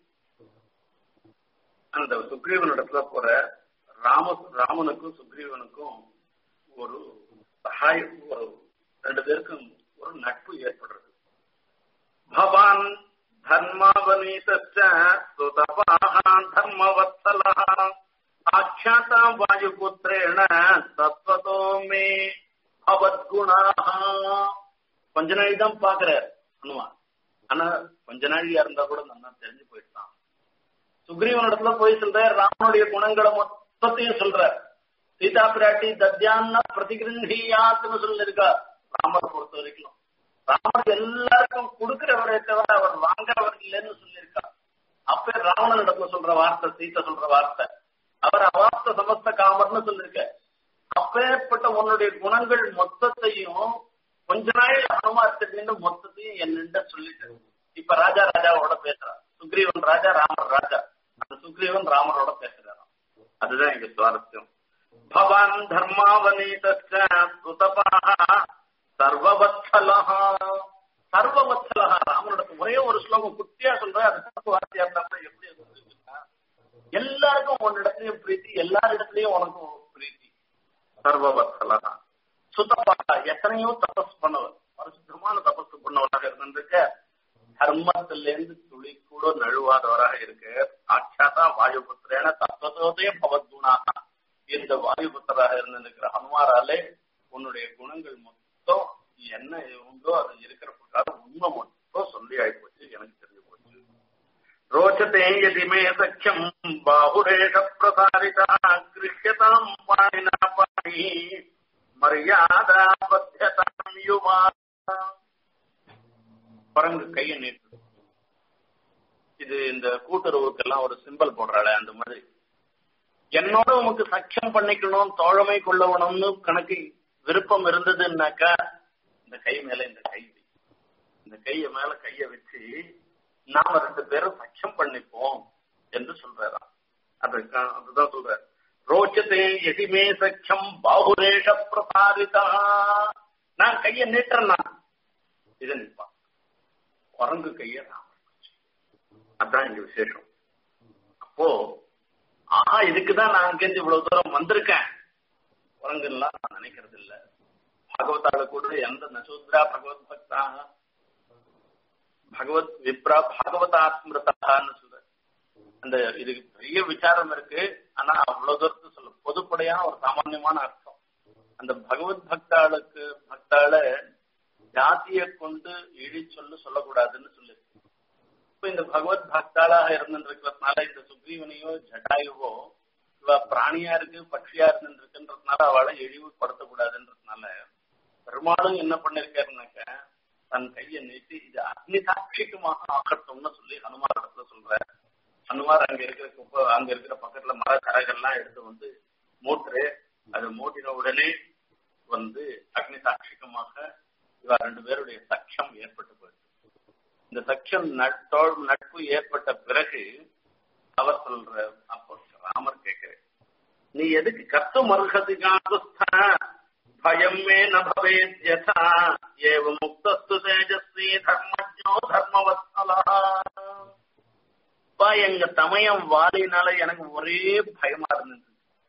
அந்த சுக்ரீவனிடத்துல போற ராம ராமனுக்கும் சுக்ரீவனுக்கும் ஒரு சகாயம் ஒரு ரெண்டு பேருக்கும் ஒரு நட்பு ஏற்படுறது பவான் தர்மாவனீதச்ச சுதபாக தர்மவத்சலः ஆख्याता வாயுபுத்திரேண தத்வதோ மே பவத்குணாக கொஞ்ச நாள் தான் பாக்குறார் ஹனுமான் ஆனா கொஞ்ச நாழியா இருந்தா கூட நல்லா தெரிஞ்சு போயிட்டான் சுக்ரீவனிடத்துல போய் சொல்ற ராமனுடைய குணங்களை மொத்தத்தையும் சொல்ற சீதா பிராட்டி தத்யான்னா பிரதிகிருந்தியாத்துன்னு சொல்லிருக்கா ராமரை பொறுத்த வரைக்கும் ராமர் எல்லாருக்கும் கொடுக்கிறவரே தவிர அவர் வாங்குறவர் இல்லைன்னு சொல்லியிருக்கா அப்ப ராவணன் இடத்துல சொல்ற வார்த்தை சீத்தை சொல்ற வார்த்தை அவர் அவாப்த சமஸ்த காமர்னு சொல்லிருக்க அப்பேற்பட்ட உன்னுடைய குணங்கள் மொத்தத்தையும் கொஞ்ச நாள் அனுமாரத்திலிருந்து மொத்தத்தையும் என்னென்ன சொல்லிட்டு இப்ப ராஜா ராஜாவோட பேசுறான் சுக்ரீவன் ராஜா ராமர் ராஜா அந்த சுக்ரீவன் ராமரோட பேசுறாராம் அதுதான் எங்க சுவாரஸ்யம் பவான் தர்மாவனீதச்ச சுதபாக சர்வவத்சலஹா சர்வவத்சலஹா ராமனோட ஒரே ஒரு ஸ்லோகம் குட்டியா சொல்ற அது தப்பு வார்த்தையா இருந்தா கூட எப்படி அது புரிஞ்சுக்கா? எல்லாருக்கும் உன்னிடத்துலயும் பிரீத்தி எல்லாரிடத்துலயும் உனக்கும் பிரீத்தி சர்வவத்சலஹா சுத்தப்பா எத்தனையோ தபஸ் பண்ணவர் பரிசுத்தமான தபஸ் பண்ணவராக இருந்திருக்க தர்மத்திலிருந்து துளி கூட நழுவாதவராக இருக்கு ஆட்சாதா வாயுபுத்திரேன தத்துவத்தோதே பவத்குணாக இந்த வாயுபுத்திராக இருந்திருக்கிற ஹனுமாராலே உன்னுடைய குணங்கள் மொத்தம் என்ன உண்டோ அது இருக்கிற பிரகாரம் உண்மை மட்டும் சொல்லி ஆயிப்போச்சு எனக்கு தெரிஞ்சு போச்சு ரோச்சதே யதி மே சக்கியம் பாகுரேஷ பிரசாரிதா கிருஷ்யதாம் பாணினா பாணி மரியாதா பத்தியதாம் யுவா குரங்கு கையை நீட்டு இது இந்த கூட்டுறவுக்கெல்லாம் ஒரு சிம்பல் போடுறாளே அந்த மாதிரி என்னோட உமக்கு சக்கியம் பண்ணிக்கணும் தோழமை கொள்ளவணும்னு கணக்கு விருப்பம் இருந்ததுன்னாக்கா இந்த கை மேல இந்த கை வை. இந்த கைய மேல கைய வச்சு நாம ரெண்டு பேரும் சக்கியம் பண்ணிப்போம் என்று சொல்றாராம் அதுதான் அதுதான் சொல்ற ரோச்சதே எதிமே சக்கியம் பாகுரேஷ பிரசாரிதா நான் கைய நீட்டுறேன்னா இதை நிற்பான் குரங்கு கைய ராமர் பிடிச்சு. அதான் இங்க விசேஷம் அப்போ ஆஹா இதுக்குதான் நான் அங்கிருந்து இவ்வளவு தூரம் வந்திருக்கேன் குரங்குலாம் நான் நினைக்கிறது இல்ல பாகவதால கூட எந்த நசூத்ரா பகவத் பக்தா பகவத் விப்ரா பாகவதாத்மிருதான்னு சொல்ற அந்த இதுக்கு பெரிய விசாரம் இருக்கு ஆனா அவ்வளவு தூரத்து சொல்ல பொதுப்படையான ஒரு சாமான்யமான அர்த்தம் அந்த பகவத் பக்தாளுக்கு பக்தால ஜாதியை கொண்டு இழி சொல்லு சொல்லக்கூடாதுன்னு சொல்லு இப்ப இந்த பகவத் பக்தாளாக இருந்திருக்கிறதுனால இந்த சுக்ரீவனையோ ஜட்டாயுவோ இவ பிராணியா இருக்கு பட்சியா இருந்துருக்குன்றதுனால அவளை இழிவுபடுத்தக்கூடாதுன்றதுனால பெருமாளும் என்ன பண்ணிருக்காருனாக்க தன் கையை நீட்டி இது அக்னி சாட்சிக்குமாக ஆக்கட்டும்னு சொல்லி ஹனுமார் இடத்துல சொல்ற ஹனுமார் அங்க இருக்கிற குப்பை அங்க இருக்கிற பக்கத்துல மர கரைகள்லாம் எடுத்து வந்து மூட்டுரு அது மூட்டின உடனே வந்து அக்னி சாட்சிகமாக இவ ரெண்டு பேருடைய சக்கியம் ஏற்பட்டு போயிடுச்சு இந்த சக்கியம் நட்டோடு நட்பு ஏற்பட்ட பிறகு அவர் சொல்ற அப்போ ராமர் கேட்கிறேன் நீ எதுக்கு கத்து மருகதிகாதுஸ்த பயம் மே நபவேத் யதா ஏவ முக்தஸ்து தேஜஸ்வி தர்மஜோ தர்மவத்சலா பா எங்க தமயம் வாலினால எனக்கு ஒரே பயமா இருந்தது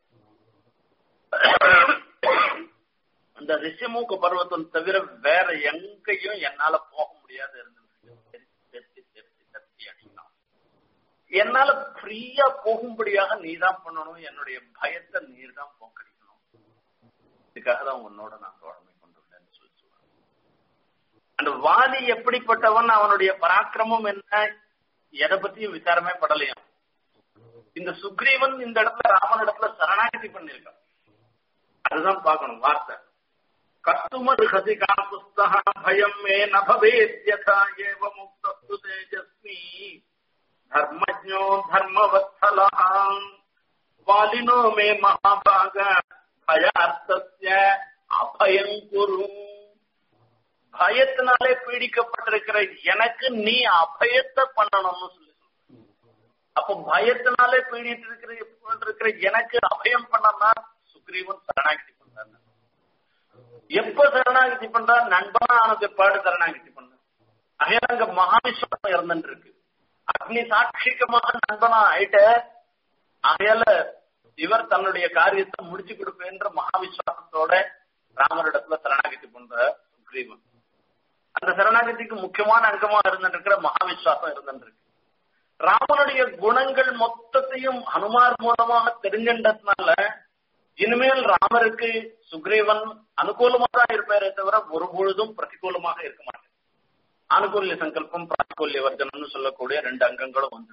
அந்த ரிஷிமுக பர்வத்தம் தவிர வேற எங்கேயும் என்னால போக முடியாது இருந்தது தெத்தி தெத்தி தெத்தி அடிக்கலாம் என்னால ஃப்ரீயா போகும்படியாக நீதான் பண்ணணும் என்னுடைய பயத்தை நீர் தான் போக்கடிக்கணும் இதுக்காக தான் உன்னோட நான் தோழமை கொண்டுள்ளேன்னு சொல்லி சொல்லுவேன் அந்த வாலி எப்படிப்பட்டவன் அவனுடைய பராக்கிரமம் என்ன எதை பத்தியும் விசாரமே படலையாம் இந்த சுக்ரீவன் இந்த இடத்துல ராமன் இடத்துல சரணாகதி பண்ணிருக்கான் அதுதான் பார்க்கணும் வார்த்தை கத்துமர் ஹதிகா புஸ்தக பயம் மே நபவேத்யதா ஏவ முக்தஸ்து தேஜஸ்மி தர்மஜோ தர்மவத்சலா வாலினோ மே மகாபாக பயார்த்தஸ்ய அபயங்குரு பயத்தினாலே பீடிக்கப்பட்டிருக்கிற எனக்கு நீ அபயத்தை பண்ணணும்னு சொல்லி அப்ப பயத்தினாலே பீடிட்டு இருக்கிற இருக்கிற எனக்கு அபயம் பண்ணனா சுக்ரீவன் சரணாகதி பண்றாங்க எப்ப சரணாகதி பண்றா நண்பனா ஆனது பாடு சரணாகதி பண்ற அகையால அங்க மகாவிஸ்வாசம் இருந்துட்டு இருக்கு அக்னி சாட்சிகமாக நண்பனா ஆயிட்ட அகையால இவர் தன்னுடைய காரியத்தை முடிச்சு கொடுப்பேன்ற மகாவிஸ்வாசத்தோட ராமரிடத்துல சரணாகதி பண்ற சுக்ரீவன் அந்த சரணாகதிக்கு முக்கியமான அங்கமா இருந்துட்டு இருக்கிற மகாவிஸ்வாசம் இருந்துட்டு இருக்கு ராமனுடைய குணங்கள் மொத்தத்தையும் ஹனுமார் மூலமாக தெரிஞ்சின்றதுனால இனிமேல் ராமருக்கு சுக்ரீவன் அனுகூலமா தான் இருப்பாரே தவிர ஒரு பொழுதும் பிரதிகூலமாக இருக்க மாட்டேன் அனுகூல்ய சங்கல்பம் பிராத்திகூல்ய வர்ஜனம்னு சொல்லக்கூடிய ரெண்டு அங்கங்களும் வந்து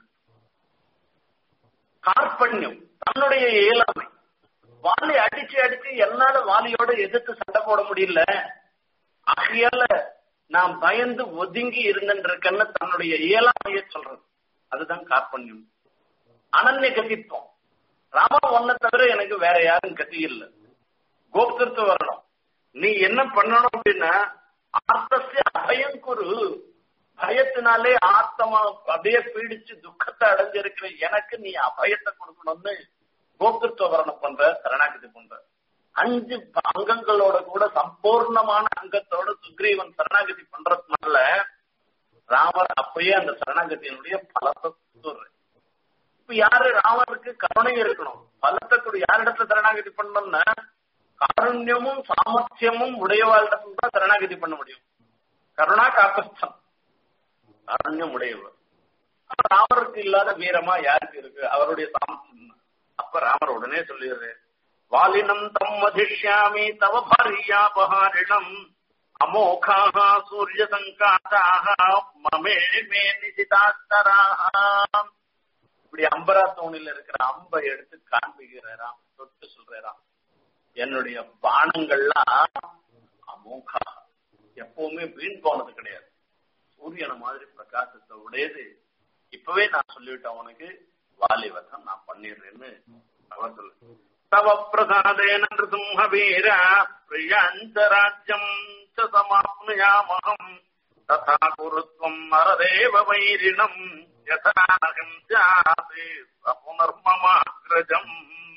கார்பண்யம் தன்னுடைய இயலாமை வாலி அடிச்சு அடிச்சு என்னால வாலியோட எதிர்த்து சண்டை போட முடியல ஆகையால நான் பயந்து ஒதுங்கி இருந்திருக்கேன்னு தன்னுடைய இயலாமைய சொல்றது அதுதான் கார்பண்யம் அனன்ய கதித்துவம் ராமா ஒன்ன தவிர எனக்கு வேற யாரும் கதி இல்லை கோப்திருத்து வரணும் நீ என்ன பண்ணணும் அப்படின்னா ஆர்த்தசிய அபயம் குரு பயத்தினாலே ஆத்தமா அப்படியே பீடிச்சு துக்கத்தை அடைஞ்சிருக்கிற எனக்கு நீ அபயத்தை கொடுக்கணும்னு கோப்திருத்துவ வரணம் பண்ற சரணாகதி பண்ற அஞ்சு அங்கங்களோட கூட சம்பூர்ணமான அங்கத்தோட சுக்ரீவன் சரணாகதி பண்றதுனால ராமர் அப்பயே அந்த சரணாகதியினுடைய பலத்தை சொல்றேன் இப்ப யாரு ராமருக்கு கருணை இருக்கணும் பலத்தை கூட யாரிடத்துல சரணாகதி பண்ணணும்னா காருண்யமும் சாமர்த்தியமும் உடையவாளிடத்துல தான் சரணாகதி பண்ண முடியும் கருணா காக்கஸ்தம் காருண்யம் உடையவர் ராமருக்கு இல்லாத வீரமா யாருக்கு இருக்கு அவருடைய சாமர்த்தியம் அப்ப ராமர் உடனே சொல்லிடுறாரு வாலினம் தம் மதிஷ்யாமி தவ பாரியாபஹாரிணம் அமோகாக சூரிய சங்காதாக மமே மே நிதிதாஸ்தராக இப்படி அம்பரா தோணில இருக்கிற அம்பை எடுத்து காண்பிக்கிறாராம் தொட்டு சொல்றாராம் என்னுடைய பானங்கள்லாம் அமோகா எப்பவுமே வீண் போனது கிடையாது சூரியனை மாதிரி பிரகாசத்தை உடையது இப்பவே நான் சொல்லிவிட்டேன் உனக்கு வாலிவதம் நான் பண்ணிடுறேன்னு அவர் சொல்லு தவ பிரசாதேன சிம்ஹ வீர பிரியாஞ்சராஜ்யம் சமாப்னுயாமகம் ததா குருத்வம் மரதேவ வைரிணம் யதானகம் ஜாதே புனர்மமாகிரஜம்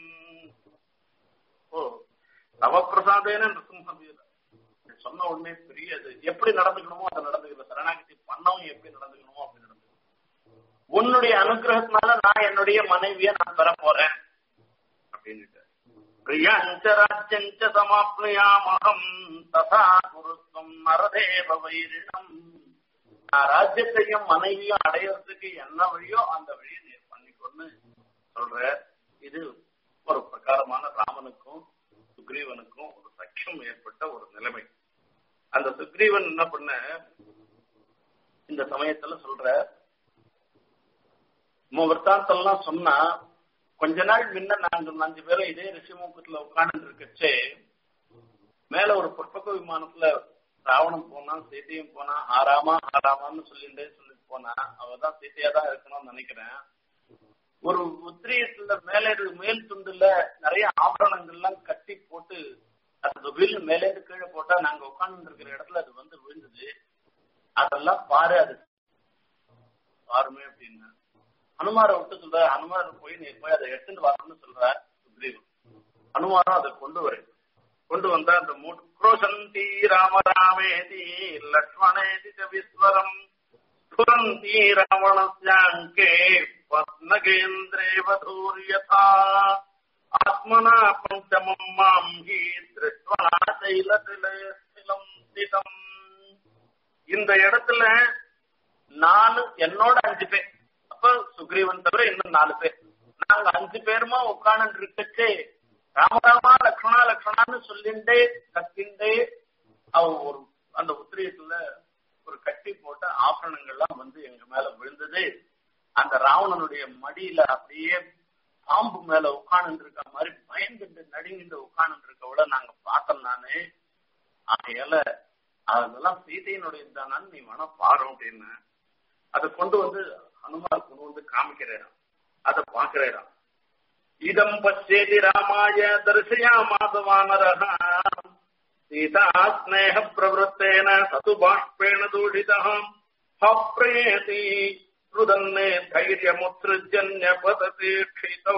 ஓ நவப்பிரசாதேன நிருசிம்ம வீர சொன்ன உடனே பெரிய அது எப்படி நடந்துக்கணுமோ அதை நடந்துக்கல சரணாகதி பண்ணவும் எப்படி நடந்துக்கணுமோ அப்படி நடந்துக்கணும் உன்னுடைய அனுகிரகத்தினால நான் என்னுடைய மனைவிய நான் பெற போறேன் அப்படின்னுட்டு பிரியாஞ்சராஜ்யஞ்ச சமாப்னுயாமகம் ததா குருத்வம் நரதேவ வைரிணம் நான் ராஜ்யத்தையும் மனைவியும் அடையறதுக்கு என்ன வழியோ அந்த வழியை நீ பண்ணிக்கொண்டு சொல்ற இது ஒரு பிரகாரமான ராமனுக்கும் சுக்ரீவனுக்கும் ஒரு சக்கியம் ஏற்பட்ட ஒரு நிலைமை அந்த சுக்ரீவன் என்ன பண்ண இந்த சமயத்துல சொல்ற நம்ம விற்த்தாந்தெல்லாம் சொன்னா கொஞ்ச நாள் முன்ன நாங்க அஞ்சு பேரும் இதே ரிஷிமுகத்துல உட்கார்ந்து இருக்கச்சே மேல ஒரு புஷ்பக விமானத்துல ராவணம் போனா சீத்தையும் போனா ஆறாமா ஆறாமான்னு சொல்லிட்டே சொல்லிட்டு போனா அவதான் சீத்தையா தான் இருக்கணும்னு நினைக்கிறேன் ஒரு உத்திரியத்துல மேல மேல் துண்டுல நிறைய ஆபரணங்கள்லாம் கட்டி போட்டு அது வீல் மேலேருந்து கீழே போட்டா நாங்க உட்கார்ந்து இருக்கிற இடத்துல அது வந்து விழுந்தது அதெல்லாம் பாரு அது பாருமே அப்படின்னு ஹனுமாரை விட்டு சொல்ற ஹனுமார் போய் நீ போய் அதை எடுத்துட்டு வரணும்னு சொல்ற சுக்ரீவன் ஹனுமாரும் அதை கொண்டு வர கொண்டு வந்தா அந்த மூட்டு குரோசந்தி ராம ராமேதி லக்ஷ்மணேதி விஸ்வரம் ஸ்புரந்தி ராவணஸ்யாங்கே பத்மகேந்திரே வதூரியதா ஆத்மனா பஞ்சமம் மாம் ஹி திருஷ்வா சைலதிலம் ஸ்திதம் இந்த இடத்துல நாலு என்னோட அஞ்சு பேர் அப்ப சுக்ரீவன் தவிர இன்னும் நாலு பேர் நாங்க அஞ்சு பேருமா உட்கார்ந்து இருக்கச்சே ராமராமா லக்ஷ்மணா லக்ஷ்மணான்னு சொல்லிண்டே கத்திண்டே அவ ஒரு அந்த உத்திரியத்துல ஒரு கட்டி போட்ட ஆபரணங்கள்லாம் வந்து எங்க மேல விழுந்தது அந்த ராவணனுடைய மடியில அப்படியே பாம்பு மேல உட்கார்ந்து இருக்க மாதிரி பயந்துட்டு நடுங்கிட்டு உட்கார்ந்து இருக்கவள நாங்க பார்த்தோம் நானு ஆகையால அதெல்லாம் சீதையினுடைய தானான்னு நீ வேணா பாரு அப்படின்னு அதை கொண்டு வந்து ஹனுமார் கொண்டு வந்து காமிக்கிறாராம் அதை பாக்குறாராம் இதம் பச்சேதி ராமாய தரிசயா மாதவானரः சீதா ஸ்நேக பிரவருத்தேன சது பாஷ்பேண தூஷிதः ஹப்ரேதி ருதன்னே தைரியமுத்ருஜன்ய பததி க்ஷிதௌ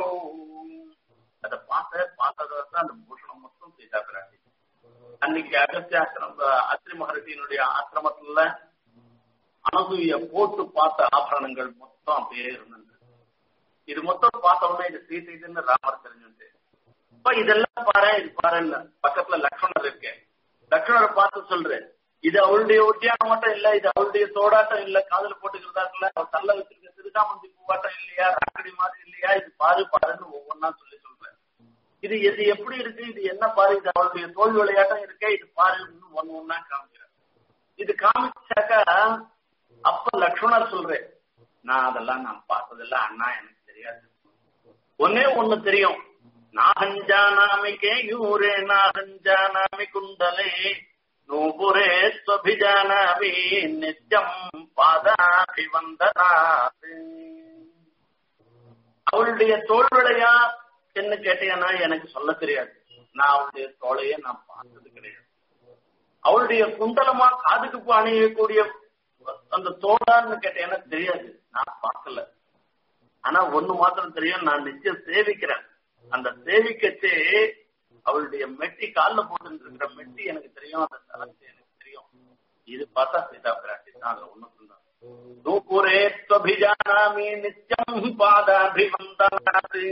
அதை பார்த்த பார்த்ததான் அந்த பூஷணம் மொத்தம் சீதா பிராட்டி அன்னைக்கு அகஸ்திய ஆசிரம அத்ரி மகர்ஷியினுடைய ஆசிரமத்துல அனசூய போட்டு பார்த்த ஆபரணங்கள் மொத்தம் அப்படியே இருந்தது இது மொத்தம் பார்த்த உடனே இது சீதைன்னு ராமர் தெரிஞ்சுட்டு இப்ப இதெல்லாம் பாரு இது பாருன்னு பக்கத்துல லக்ஷ்மணர் இருக்கேன் லக்ஷ்மணரை பார்த்து சொல்றேன் இது அவளுடைய ஒட்டியானம் மட்டும் இல்ல இது அவளுடைய தோடாட்டம் இல்ல காதல போட்டுக்கிறதா இல்ல அவள் தள்ள வச்சிருக்க திருதாமந்தி பூவாட்டம் இல்லையா ராக்கடி மாதிரி இல்லையா இது பாரு பாருன்னு ஒவ்வொன்னா சொல்லி சொல்றேன் இது இது எப்படி இருக்கு இது என்ன பாரு இது அவளுடைய தோல் விளையாட்டம் இருக்கே இது பாருன்னு ஒன்னு ஒன்னா காமிக்கிறேன் இது காமிச்சாக்கா அப்ப லக்ஷ்மணர் சொல்றேன் நான் அதெல்லாம் நான் பார்த்ததில்ல அண்ணா எனக்கு தெரியாது ஒன்னே ஒண்ணு தெரியும் நாகஞ்சானாமி கேயூரே நாகஞ்சானாமி குண்டலே நூபுரே ஸ்வபிஜானாமி நித்யம் பாதாபிவந்தனாத் அவளுடைய தோல் விளையா என்ன கேட்டீங்கன்னா எனக்கு சொல்ல தெரியாது நான் அவளுடைய தோளையே நான் பார்த்தது கிடையாது அவளுடைய குண்டலமா காதுக்கு அணியக்கூடிய அந்த தோடான்னு கேட்டேன்னா தெரியாது நான் பார்க்கல ஆனா ஒண்ணு மாத்திரம் தெரியும் நான் நிச்சயம் சேவிக்கிறேன் அந்த சேவிக்கச்சே அவளுடைய மெட்டி காலில் போட்டு இருக்கிற மெட்டி எனக்கு தெரியும் அந்த தலத்தை எனக்கு தெரியும் இது பார்த்தா சீதா பிராட்டி தான் அதுல ஒண்ணு சொன்னாங்க நூபுரே ஸ்வபிஜானாமி நித்யம் பாதாபிவந்தனாது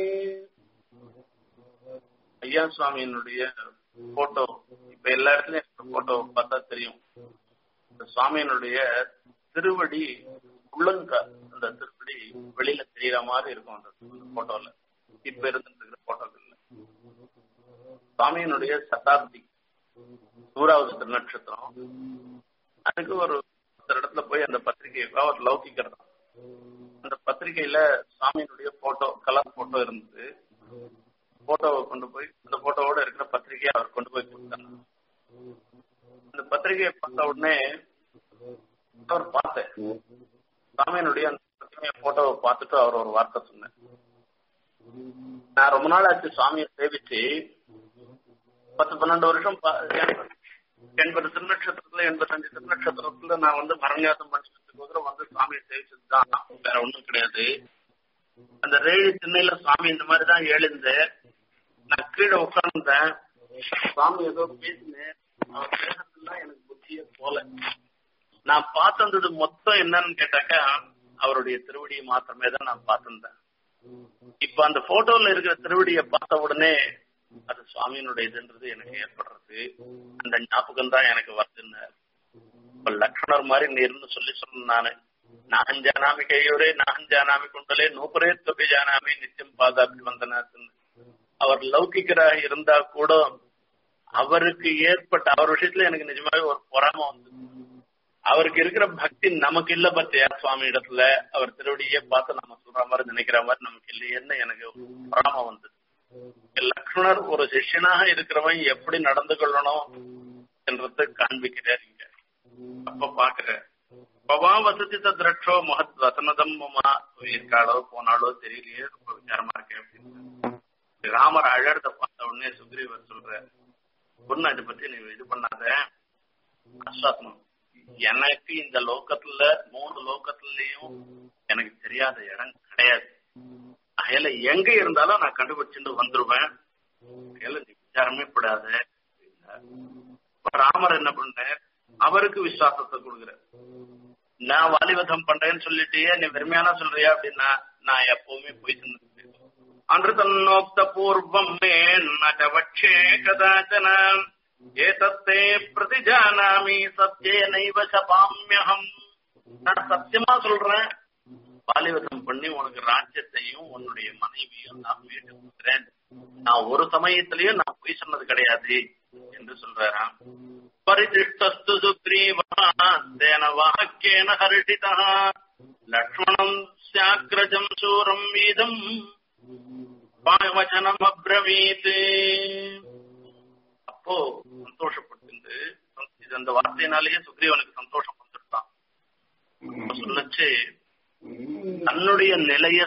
ஐயா சுவாமியினுடைய போட்டோ இப்ப எல்லா இடத்துலயும் போட்டோ பார்த்தா தெரியும் இந்த சுவாமியினுடைய திருவடி உள்ளங்க அந்த திருவடி வெளியில தெரியற மாதிரி இருக்கும் அந்த போட்டோல இப்ப இருந்துட்டு போட்டோக்கள்ல சுவாமியினுடைய சதாப்தி நூறாவது திருநட்சத்திரம் அதுக்கு ஒரு இடத்துல போய் அந்த பத்திரிகை அவர் லௌகிக்கிறது அந்த பத்திரிகையில சுவாமியினுடைய போட்டோ கலர் போட்டோ இருந்தது போட்டோவை கொண்டு போய் அந்த போட்டோவோட இருக்கிற பத்திரிகையை அவர் கொண்டு போய் கொடுத்தாங்க அந்த பத்திரிகையை பார்த்த உடனே அவர் பார்த்தேன் சாமியனுடைய அந்த பத்திரிகை போட்டோவை பார்த்துட்டு அவர் ஒரு வார்த்தை சொன்னேன் நான் ரொம்ப நாள் ஆச்சு சுவாமியை சேவிச்சு பத்து பன்னெண்டு வருஷம் எண்பது திருநட்சத்திரத்துல எண்பத்தஞ்சு திருநட்சத்திரத்துல நான் வந்து மரங்காசம் பண்ணிக்கிறதுக்கு வந்து சாமியை சேவிச்சது தான் வேற ஒண்ணும் கிடையாது அந்த ரேழி திண்ணையில சுவாமி இந்த மாதிரி தான் எழுந்தேன் நான் கீழே உட்கார்ந்தேன் சுவாமி ஏதோ பேசினேன் அவர் பேசுறதுலாம் எனக்கு புத்தியே போல நான் பார்த்திருந்தது மொத்தம் என்னன்னு கேட்டாக்கா அவருடைய திருவடியை மாத்திரமே தான் நான் பார்த்திருந்தேன் இப்ப அந்த போட்டோல இருக்கிற திருவடியை பார்த்த உடனே அது சுவாமியினுடைய இதுன்றது எனக்கு ஏற்படுறது அந்த ஞாபகம் தான் எனக்கு வருதுன்னு இப்ப லக்ஷ்மணர் மாதிரி நீர்னு சொல்லி சொன்ன நானு நாகம் ஜானாமி கையோரே நாகம் ஜானாமி குண்டலே நூபரே தொகை ஜானாமி நிச்சயம் பாதாபி வந்தனாத்துன்னு அவர் லௌகிக்கராக இருந்தா கூட அவருக்கு ஏற்பட்ட அவர் விஷயத்துல எனக்கு நிஜமாவே ஒரு பொறாம வந்து அவருக்கு இருக்கிற பக்தி நமக்கு இல்ல பத்தியா சுவாமி இடத்துல அவர் திருவடியே பார்த்து நம்ம சொல்ற மாதிரி நினைக்கிற மாதிரி நமக்கு இல்லையேன்னு எனக்கு பிராமம் வந்தது லக்ஷ்மணர் ஒரு சிஷ்யனாக இருக்கிறவன் எப்படி நடந்து கொள்ளணும் என்றதை காண்பிக்கிறார் இங்க அப்ப பாக்குற பவா வசதி திரட்சோ மகத் வசனதம் இருக்காளோ போனாலோ தெரியலையே ரொம்ப விசாரமா இருக்கேன் அப்படின்னு ராமர் அழறத பார்த்த உடனே சுக்ரீவர் சொல்ற பொண்ணு அதை பத்தி நீ இது பண்ணாத ஆஸ்வாசனம் எனக்கு இந்த லோக்கத்துல மூணு லோக்கத்துலயும் எனக்கு தெரியாத இடம் கிடையாது அயல எங்க இருந்தாலும் நான் கண்டுபிடிச்சுட்டு வந்துருவேன் அயல நீ விசாரமே படாத ராமர் என்ன பண்ண அவருக்கு விசுவாசத்தை கொடுக்குற நான் வாலிவதம் பண்றேன்னு சொல்லிட்டியே நீ வெறுமையான சொல்றியா அப்படின்னா நான் எப்பவுமே போய் சொன்னது அன்று தன்னோக்த பூர்வம் மே நச்சே கதாச்சன ஏதத்தே பிரதிஜானாமி சத்தியே நைவ சபாமியகம் நான் சத்தியமா சொல்றேன் பாலிவதம் பண்ணி உனக்கு ராஜ்யத்தையும் உன்னுடைய மனைவியும் நான் மீட்டு கொடுக்குறேன் நான் ஒரு சமயத்திலயும் நான் பொய் சொன்னது கிடையாது என்று சொல்றாராம் பரிதிஷ்டஸ்து சுக்ரீவா தேன வாக்கியேன ஹர்ஷிதா லக்ஷ்மணம் சாக்ரஜம் சூரம் வீதம் வச்சனம் அப்ரவீத் அப்போ சந்தோஷப்பட்டு இது அந்த வார்த்தையினாலேயே சுக்ரீவனுக்கு சந்தோஷம் வந்துட்டான் சொல்லுச்சு தன்னுடைய நிலைய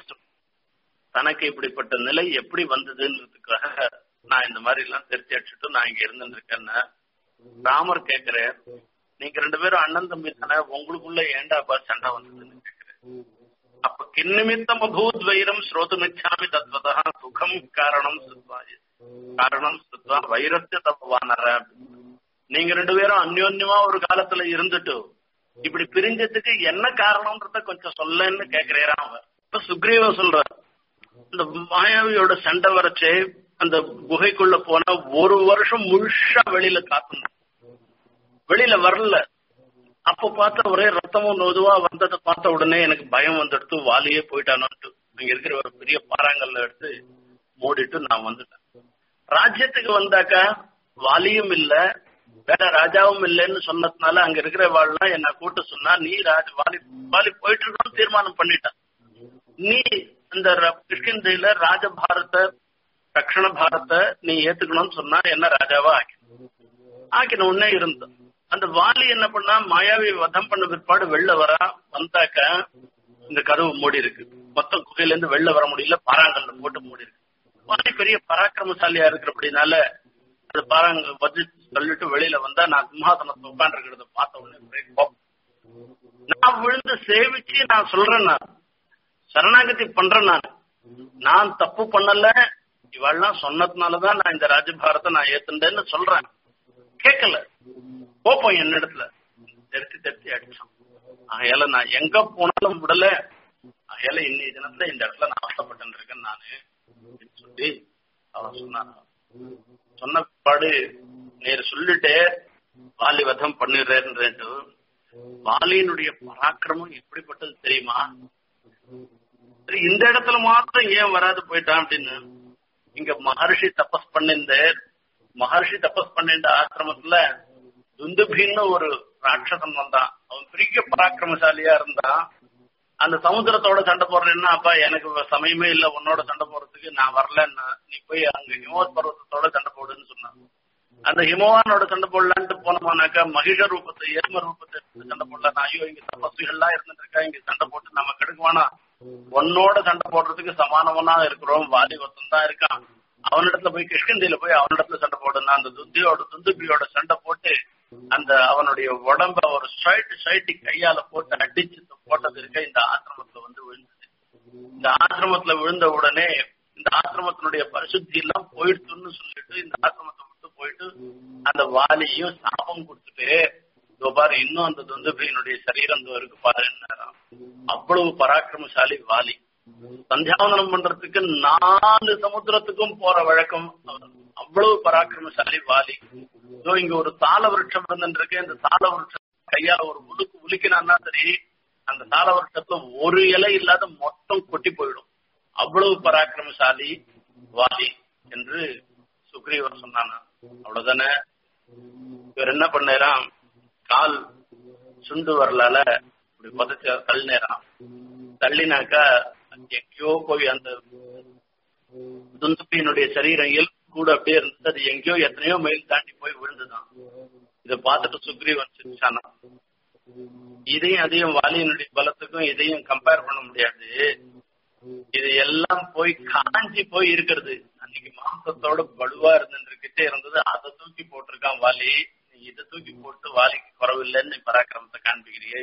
தனக்கு இப்படிப்பட்ட நிலை எப்படி வந்ததுன்றதுக்காக நான் இந்த மாதிரி எல்லாம் தெரிச்சு அடிச்சுட்டு நான் இங்க இருந்துருக்கேன்னு ராமர் கேக்குறேன் நீங்க ரெண்டு பேரும் அண்ணன் தம்பி தானே உங்களுக்குள்ள ஏண்டாப்பா சண்டை வந்ததுன்னு கேக்குறேன் அப்ப கிண்ணிமித்தம் அபூத் வைரம் ஸ்ரோதுமிச்சாமி தத்வதா சுகம் காரணம் சுத்வாய் காரணம் சுத்வா வைரத்தை தப்புவானற நீங்க ரெண்டு பேரும் அந்யோன்யமா ஒரு காலத்துல இருந்துட்டு இப்படி பிரிஞ்சதுக்கு என்ன காரணம்ன்றத கொஞ்சம் சொல்லன்னு கேக்குறேன் அவன் இப்ப சுக்ரீவ சொல்ற இந்த மாயாவியோட சண்டை வரைச்சு அந்த குகைக்குள்ள போன ஒரு வருஷம் முழுஷா வெளியில காத்தணும் வெளியில வரல அப்ப பார்த்த ஒரே ரத்தமும் நொதுவா வந்ததை பார்த்த உடனே எனக்கு பயம் வந்துடுத்து வாலியே போயிட்டானோட்டு அங்க இருக்கிற ஒரு பெரிய பாறாங்கல்ல எடுத்து மூடிட்டு நான் வந்துட்டேன் ராஜ்யத்துக்கு வந்தாக்கா வாலியும் இல்ல வேற ராஜாவும் இல்லைன்னு சொன்னதுனால அங்க இருக்கிற வாழ்லாம் என்ன கூட்ட சொன்னா நீ ராஜ வாலி வாலி போயிட்டு இருக்கணும்னு தீர்மானம் பண்ணிட்டான் நீ இந்த கிருஷ்ணந்தையில ராஜபாரத தட்சிண பாரத நீ ஏத்துக்கணும்னு சொன்னா என்ன ராஜாவா ஆக்கி ஆக்கின உடனே இருந்த அந்த வாலி என்ன பண்ணா மாயாவி வதம் பண்ண பிற்பாடு வெளில வரா வந்தாக்க இந்த கதவு மூடி இருக்கு மொத்தம் குகையில இருந்து வெளில வர முடியல பாறாங்கல்ல போட்டு மூடி இருக்கு வாலி பெரிய பராக்கிரமசாலியா இருக்கிறபடினால அது பாறாங்க வச்சு சொல்லிட்டு வெளியில வந்தா நான் சிம்ஹாசனத்தை உட்காந்து இருக்கிறத பார்த்த உடனே நான் விழுந்து சேவிச்சு நான் சொல்றேன் நான் சரணாகதி பண்றேன் நான் நான் தப்பு பண்ணல இவெல்லாம் சொன்னதுனாலதான் நான் இந்த ராஜபாரத்தை நான் ஏத்துண்டேன்னு சொல்றேன் கேட்கல கோப்பம் என்னிடத்துல தெரிச்சு தெரிச்சு அடிச்சான் ஆகையால நான் எங்க போனாலும் விடல ஆகையால இன்னைய தினத்துல இந்த இடத்துல நான் அவசப்பட்டு இருக்கேன் நானு சொல்லி அவன் சொன்னான் சொன்ன பாடு நேர் சொல்லிட்டு வாலி வதம் பண்ணிடுறேன்ட்டு வாலியினுடைய பராக்கிரமம் எப்படிப்பட்டது தெரியுமா இந்த இடத்துல மாத்திரம் ஏன் வராது போயிட்டான் அப்படின்னு இங்க மகர்ஷி தபஸ் பண்ணிருந்த மகர்ஷி தபஸ் பண்ணிருந்த ஆசிரமத்துல துந்துபின்னு ஒரு ராட்சசன் வந்தான் அவன் பெரிய பராக்கிரமசாலியா இருந்தான் அந்த சமுத்திரத்தோட சண்டை போடுறேன்னா அப்பா எனக்கு சமயமே இல்ல உன்னோட சண்டை போடுறதுக்கு நான் வரலன்னா நீ போய் அங்க ஹிமவத் பர்வத்தத்தோட சண்டை போடுன்னு சொன்னான் அந்த ஹிமவானோட சண்டை போடலான்ட்டு போனோமானாக்கா மகிஷ ரூபத்தை எரும ரூபத்தை சண்டை போடலாம் ஐயோ இங்க தபஸ்விகள்லாம் இருந்துட்டு இருக்கா இங்க சண்டை போட்டு நம்ம கெடுக்குவானா உன்னோட சண்டை போடுறதுக்கு சமானவனா இருக்கிறோம் வாலி ஒருத்தன் தான் இருக்கான் அவனிடத்துல போய் கிருஷ்ணந்தியில போய் அவனிடத்துல சண்டை போடுனா அந்த துந்தியோட துந்துபியோட சண்டை போட்டு அந்த அவனுடைய உடம்ப ஒரு சைட்டு சைட்டு கையால போட்டு அடிச்சு போட்டது இருக்க இந்த ஆசிரமத்துல வந்து விழுந்தது இந்த ஆசிரமத்துல விழுந்த உடனே இந்த ஆசிரமத்தினுடைய பரிசுத்தி எல்லாம் போயிடுச்சுன்னு சொல்லிட்டு இந்த ஆசிரமத்தை விட்டு போயிட்டு அந்த வாலியும் சாபம் கொடுத்துட்டு இதோ பாரு இன்னும் அந்த துந்துபியினுடைய சரீரம் இருக்கு பாருன்னு அவ்வளவு பராக்கிரமசாலி வாலி சந்தியாவந்தனம் பண்றதுக்கு நாலு சமுத்திரத்துக்கும் போற வழக்கம் அவ்வளவு பராக்கிரமசாலி வாலி இதோ இங்க ஒரு தாள விருட்சம் இருந்துருக்கு இந்த தாள விருட்சம் கையால ஒரு உலுக்கு உலுக்கினான்னா சரி அந்த தாள விருட்சத்துல ஒரு இலை இல்லாத மொத்தம் கொட்டி போயிடும் அவ்வளவு பராக்கிரமசாலி வாலி என்று சுக்ரீவர் சொன்னானா அவ்வளவுதானே இவர் என்ன பண்ணாராம் கால் சுண்டு வரலால இப்படி புதைச்ச தள்ளினேறான் தள்ளினாக்கா எங்கேயோ போய் அந்த துந்துப்பியினுடைய சரீரம் கூட அப்படியே இருந்தது அது எங்கேயோ எத்தனையோ மைல் தாண்டி போய் விழுந்துதான் இதை பார்த்துட்டு சுக்ரீவன் சிரிச்சானா இதையும் அதையும் வாலியினுடைய பலத்துக்கும் இதையும் கம்பேர் பண்ண முடியாது இது எல்லாம் போய் காஞ்சி போய் இருக்கிறது அன்னைக்கு மாம்சத்தோட படுவா இருந்துகிட்டே இருந்தது அதை தூக்கி போட்டிருக்கான் வாலி நீ இதை தூக்கி போட்டு வாலிக்கு குறவில்லைன்னு பராக்கிரமத்தை காண்பிக்கிறியே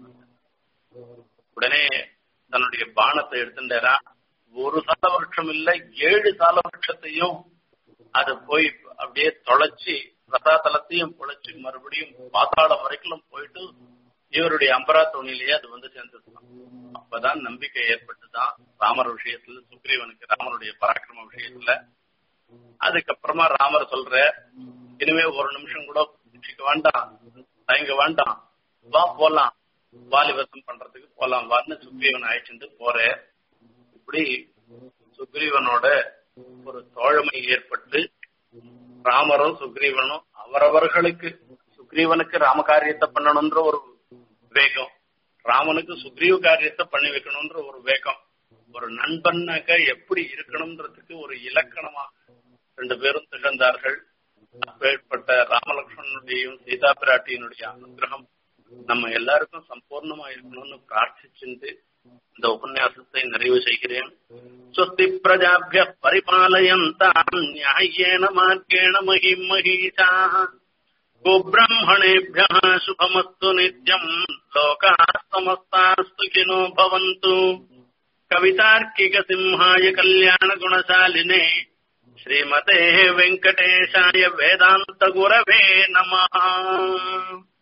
உடனே தன்னுடைய பானத்தை எடுத்துட்டாரா ஒரு சால வருஷம் இல்ல ஏழு சால வருஷத்தையும் அது போய் அப்படியே தொலைச்சி ரசாதலத்தையும் பொழைச்சு மறுபடியும் பாத்தாளம் வரைக்கும் போயிட்டு இவருடைய அம்பரா தோணிலேயே அது வந்து சேர்ந்துருக்கலாம் அப்பதான் நம்பிக்கை ஏற்பட்டுதான் ராமர் விஷயத்துல சுக்ரீவனுக்கு ராமருடைய பராக்கிரம விஷயத்துல அதுக்கப்புறமா ராமர் சொல்ற இனிமே ஒரு நிமிஷம் கூட சிக்க வேண்டாம் தயங்க வேண்டாம் வா போலாம் வாலிபசம் பண்றதுக்கு போலாம் வான்னு சுக்ரீவன் அழைச்சிட்டு போற இப்படி சுக்ரீவனோட ஒரு தோழமை ஏற்பட்டு ராமரும் சுக்ரீவனும் அவரவர்களுக்கு சுக்ரீவனுக்கு ராம காரியத்தை பண்ணணும்ன்ற ஒரு வேகம் ராமனுக்கு சுக்ரீவ காரியத்தை பண்ணி வைக்கணும்ன்ற ஒரு வேகம் ஒரு நண்பன்னாக்க எப்படி இருக்கணும்ன்றதுக்கு ஒரு இலக்கணமா ரெண்டு பேரும் திகழ்ந்தார்கள் அப்பேற்பட்ட ராமலட்சுமணனுடையும் சீதா பிராட்டியினுடைய அனுகிரகம் நம்ம எல்லாருக்கும் சம்பூர்ணமா இருக்கணும்னு பிரார்த்திச்சுட்டு இந்த உபன்யாசத்தை நிறைவு செய்கிறேன் ஸ்வஸ்தி பிரஜாபிய பரிபாலயந்தாம் நியாயேன மார்க்கேண மகிம் மகீஷா गोब्राह्मणेभ्यः शुभमस्तु नित्यम् लोकाः समस्तास्तु खिनो भवन्तु कवितार्किकसिंहाय कल्याणगुणशालिने श्रीमते वेङ्कटेशाय वेदान्तगुरवे नमः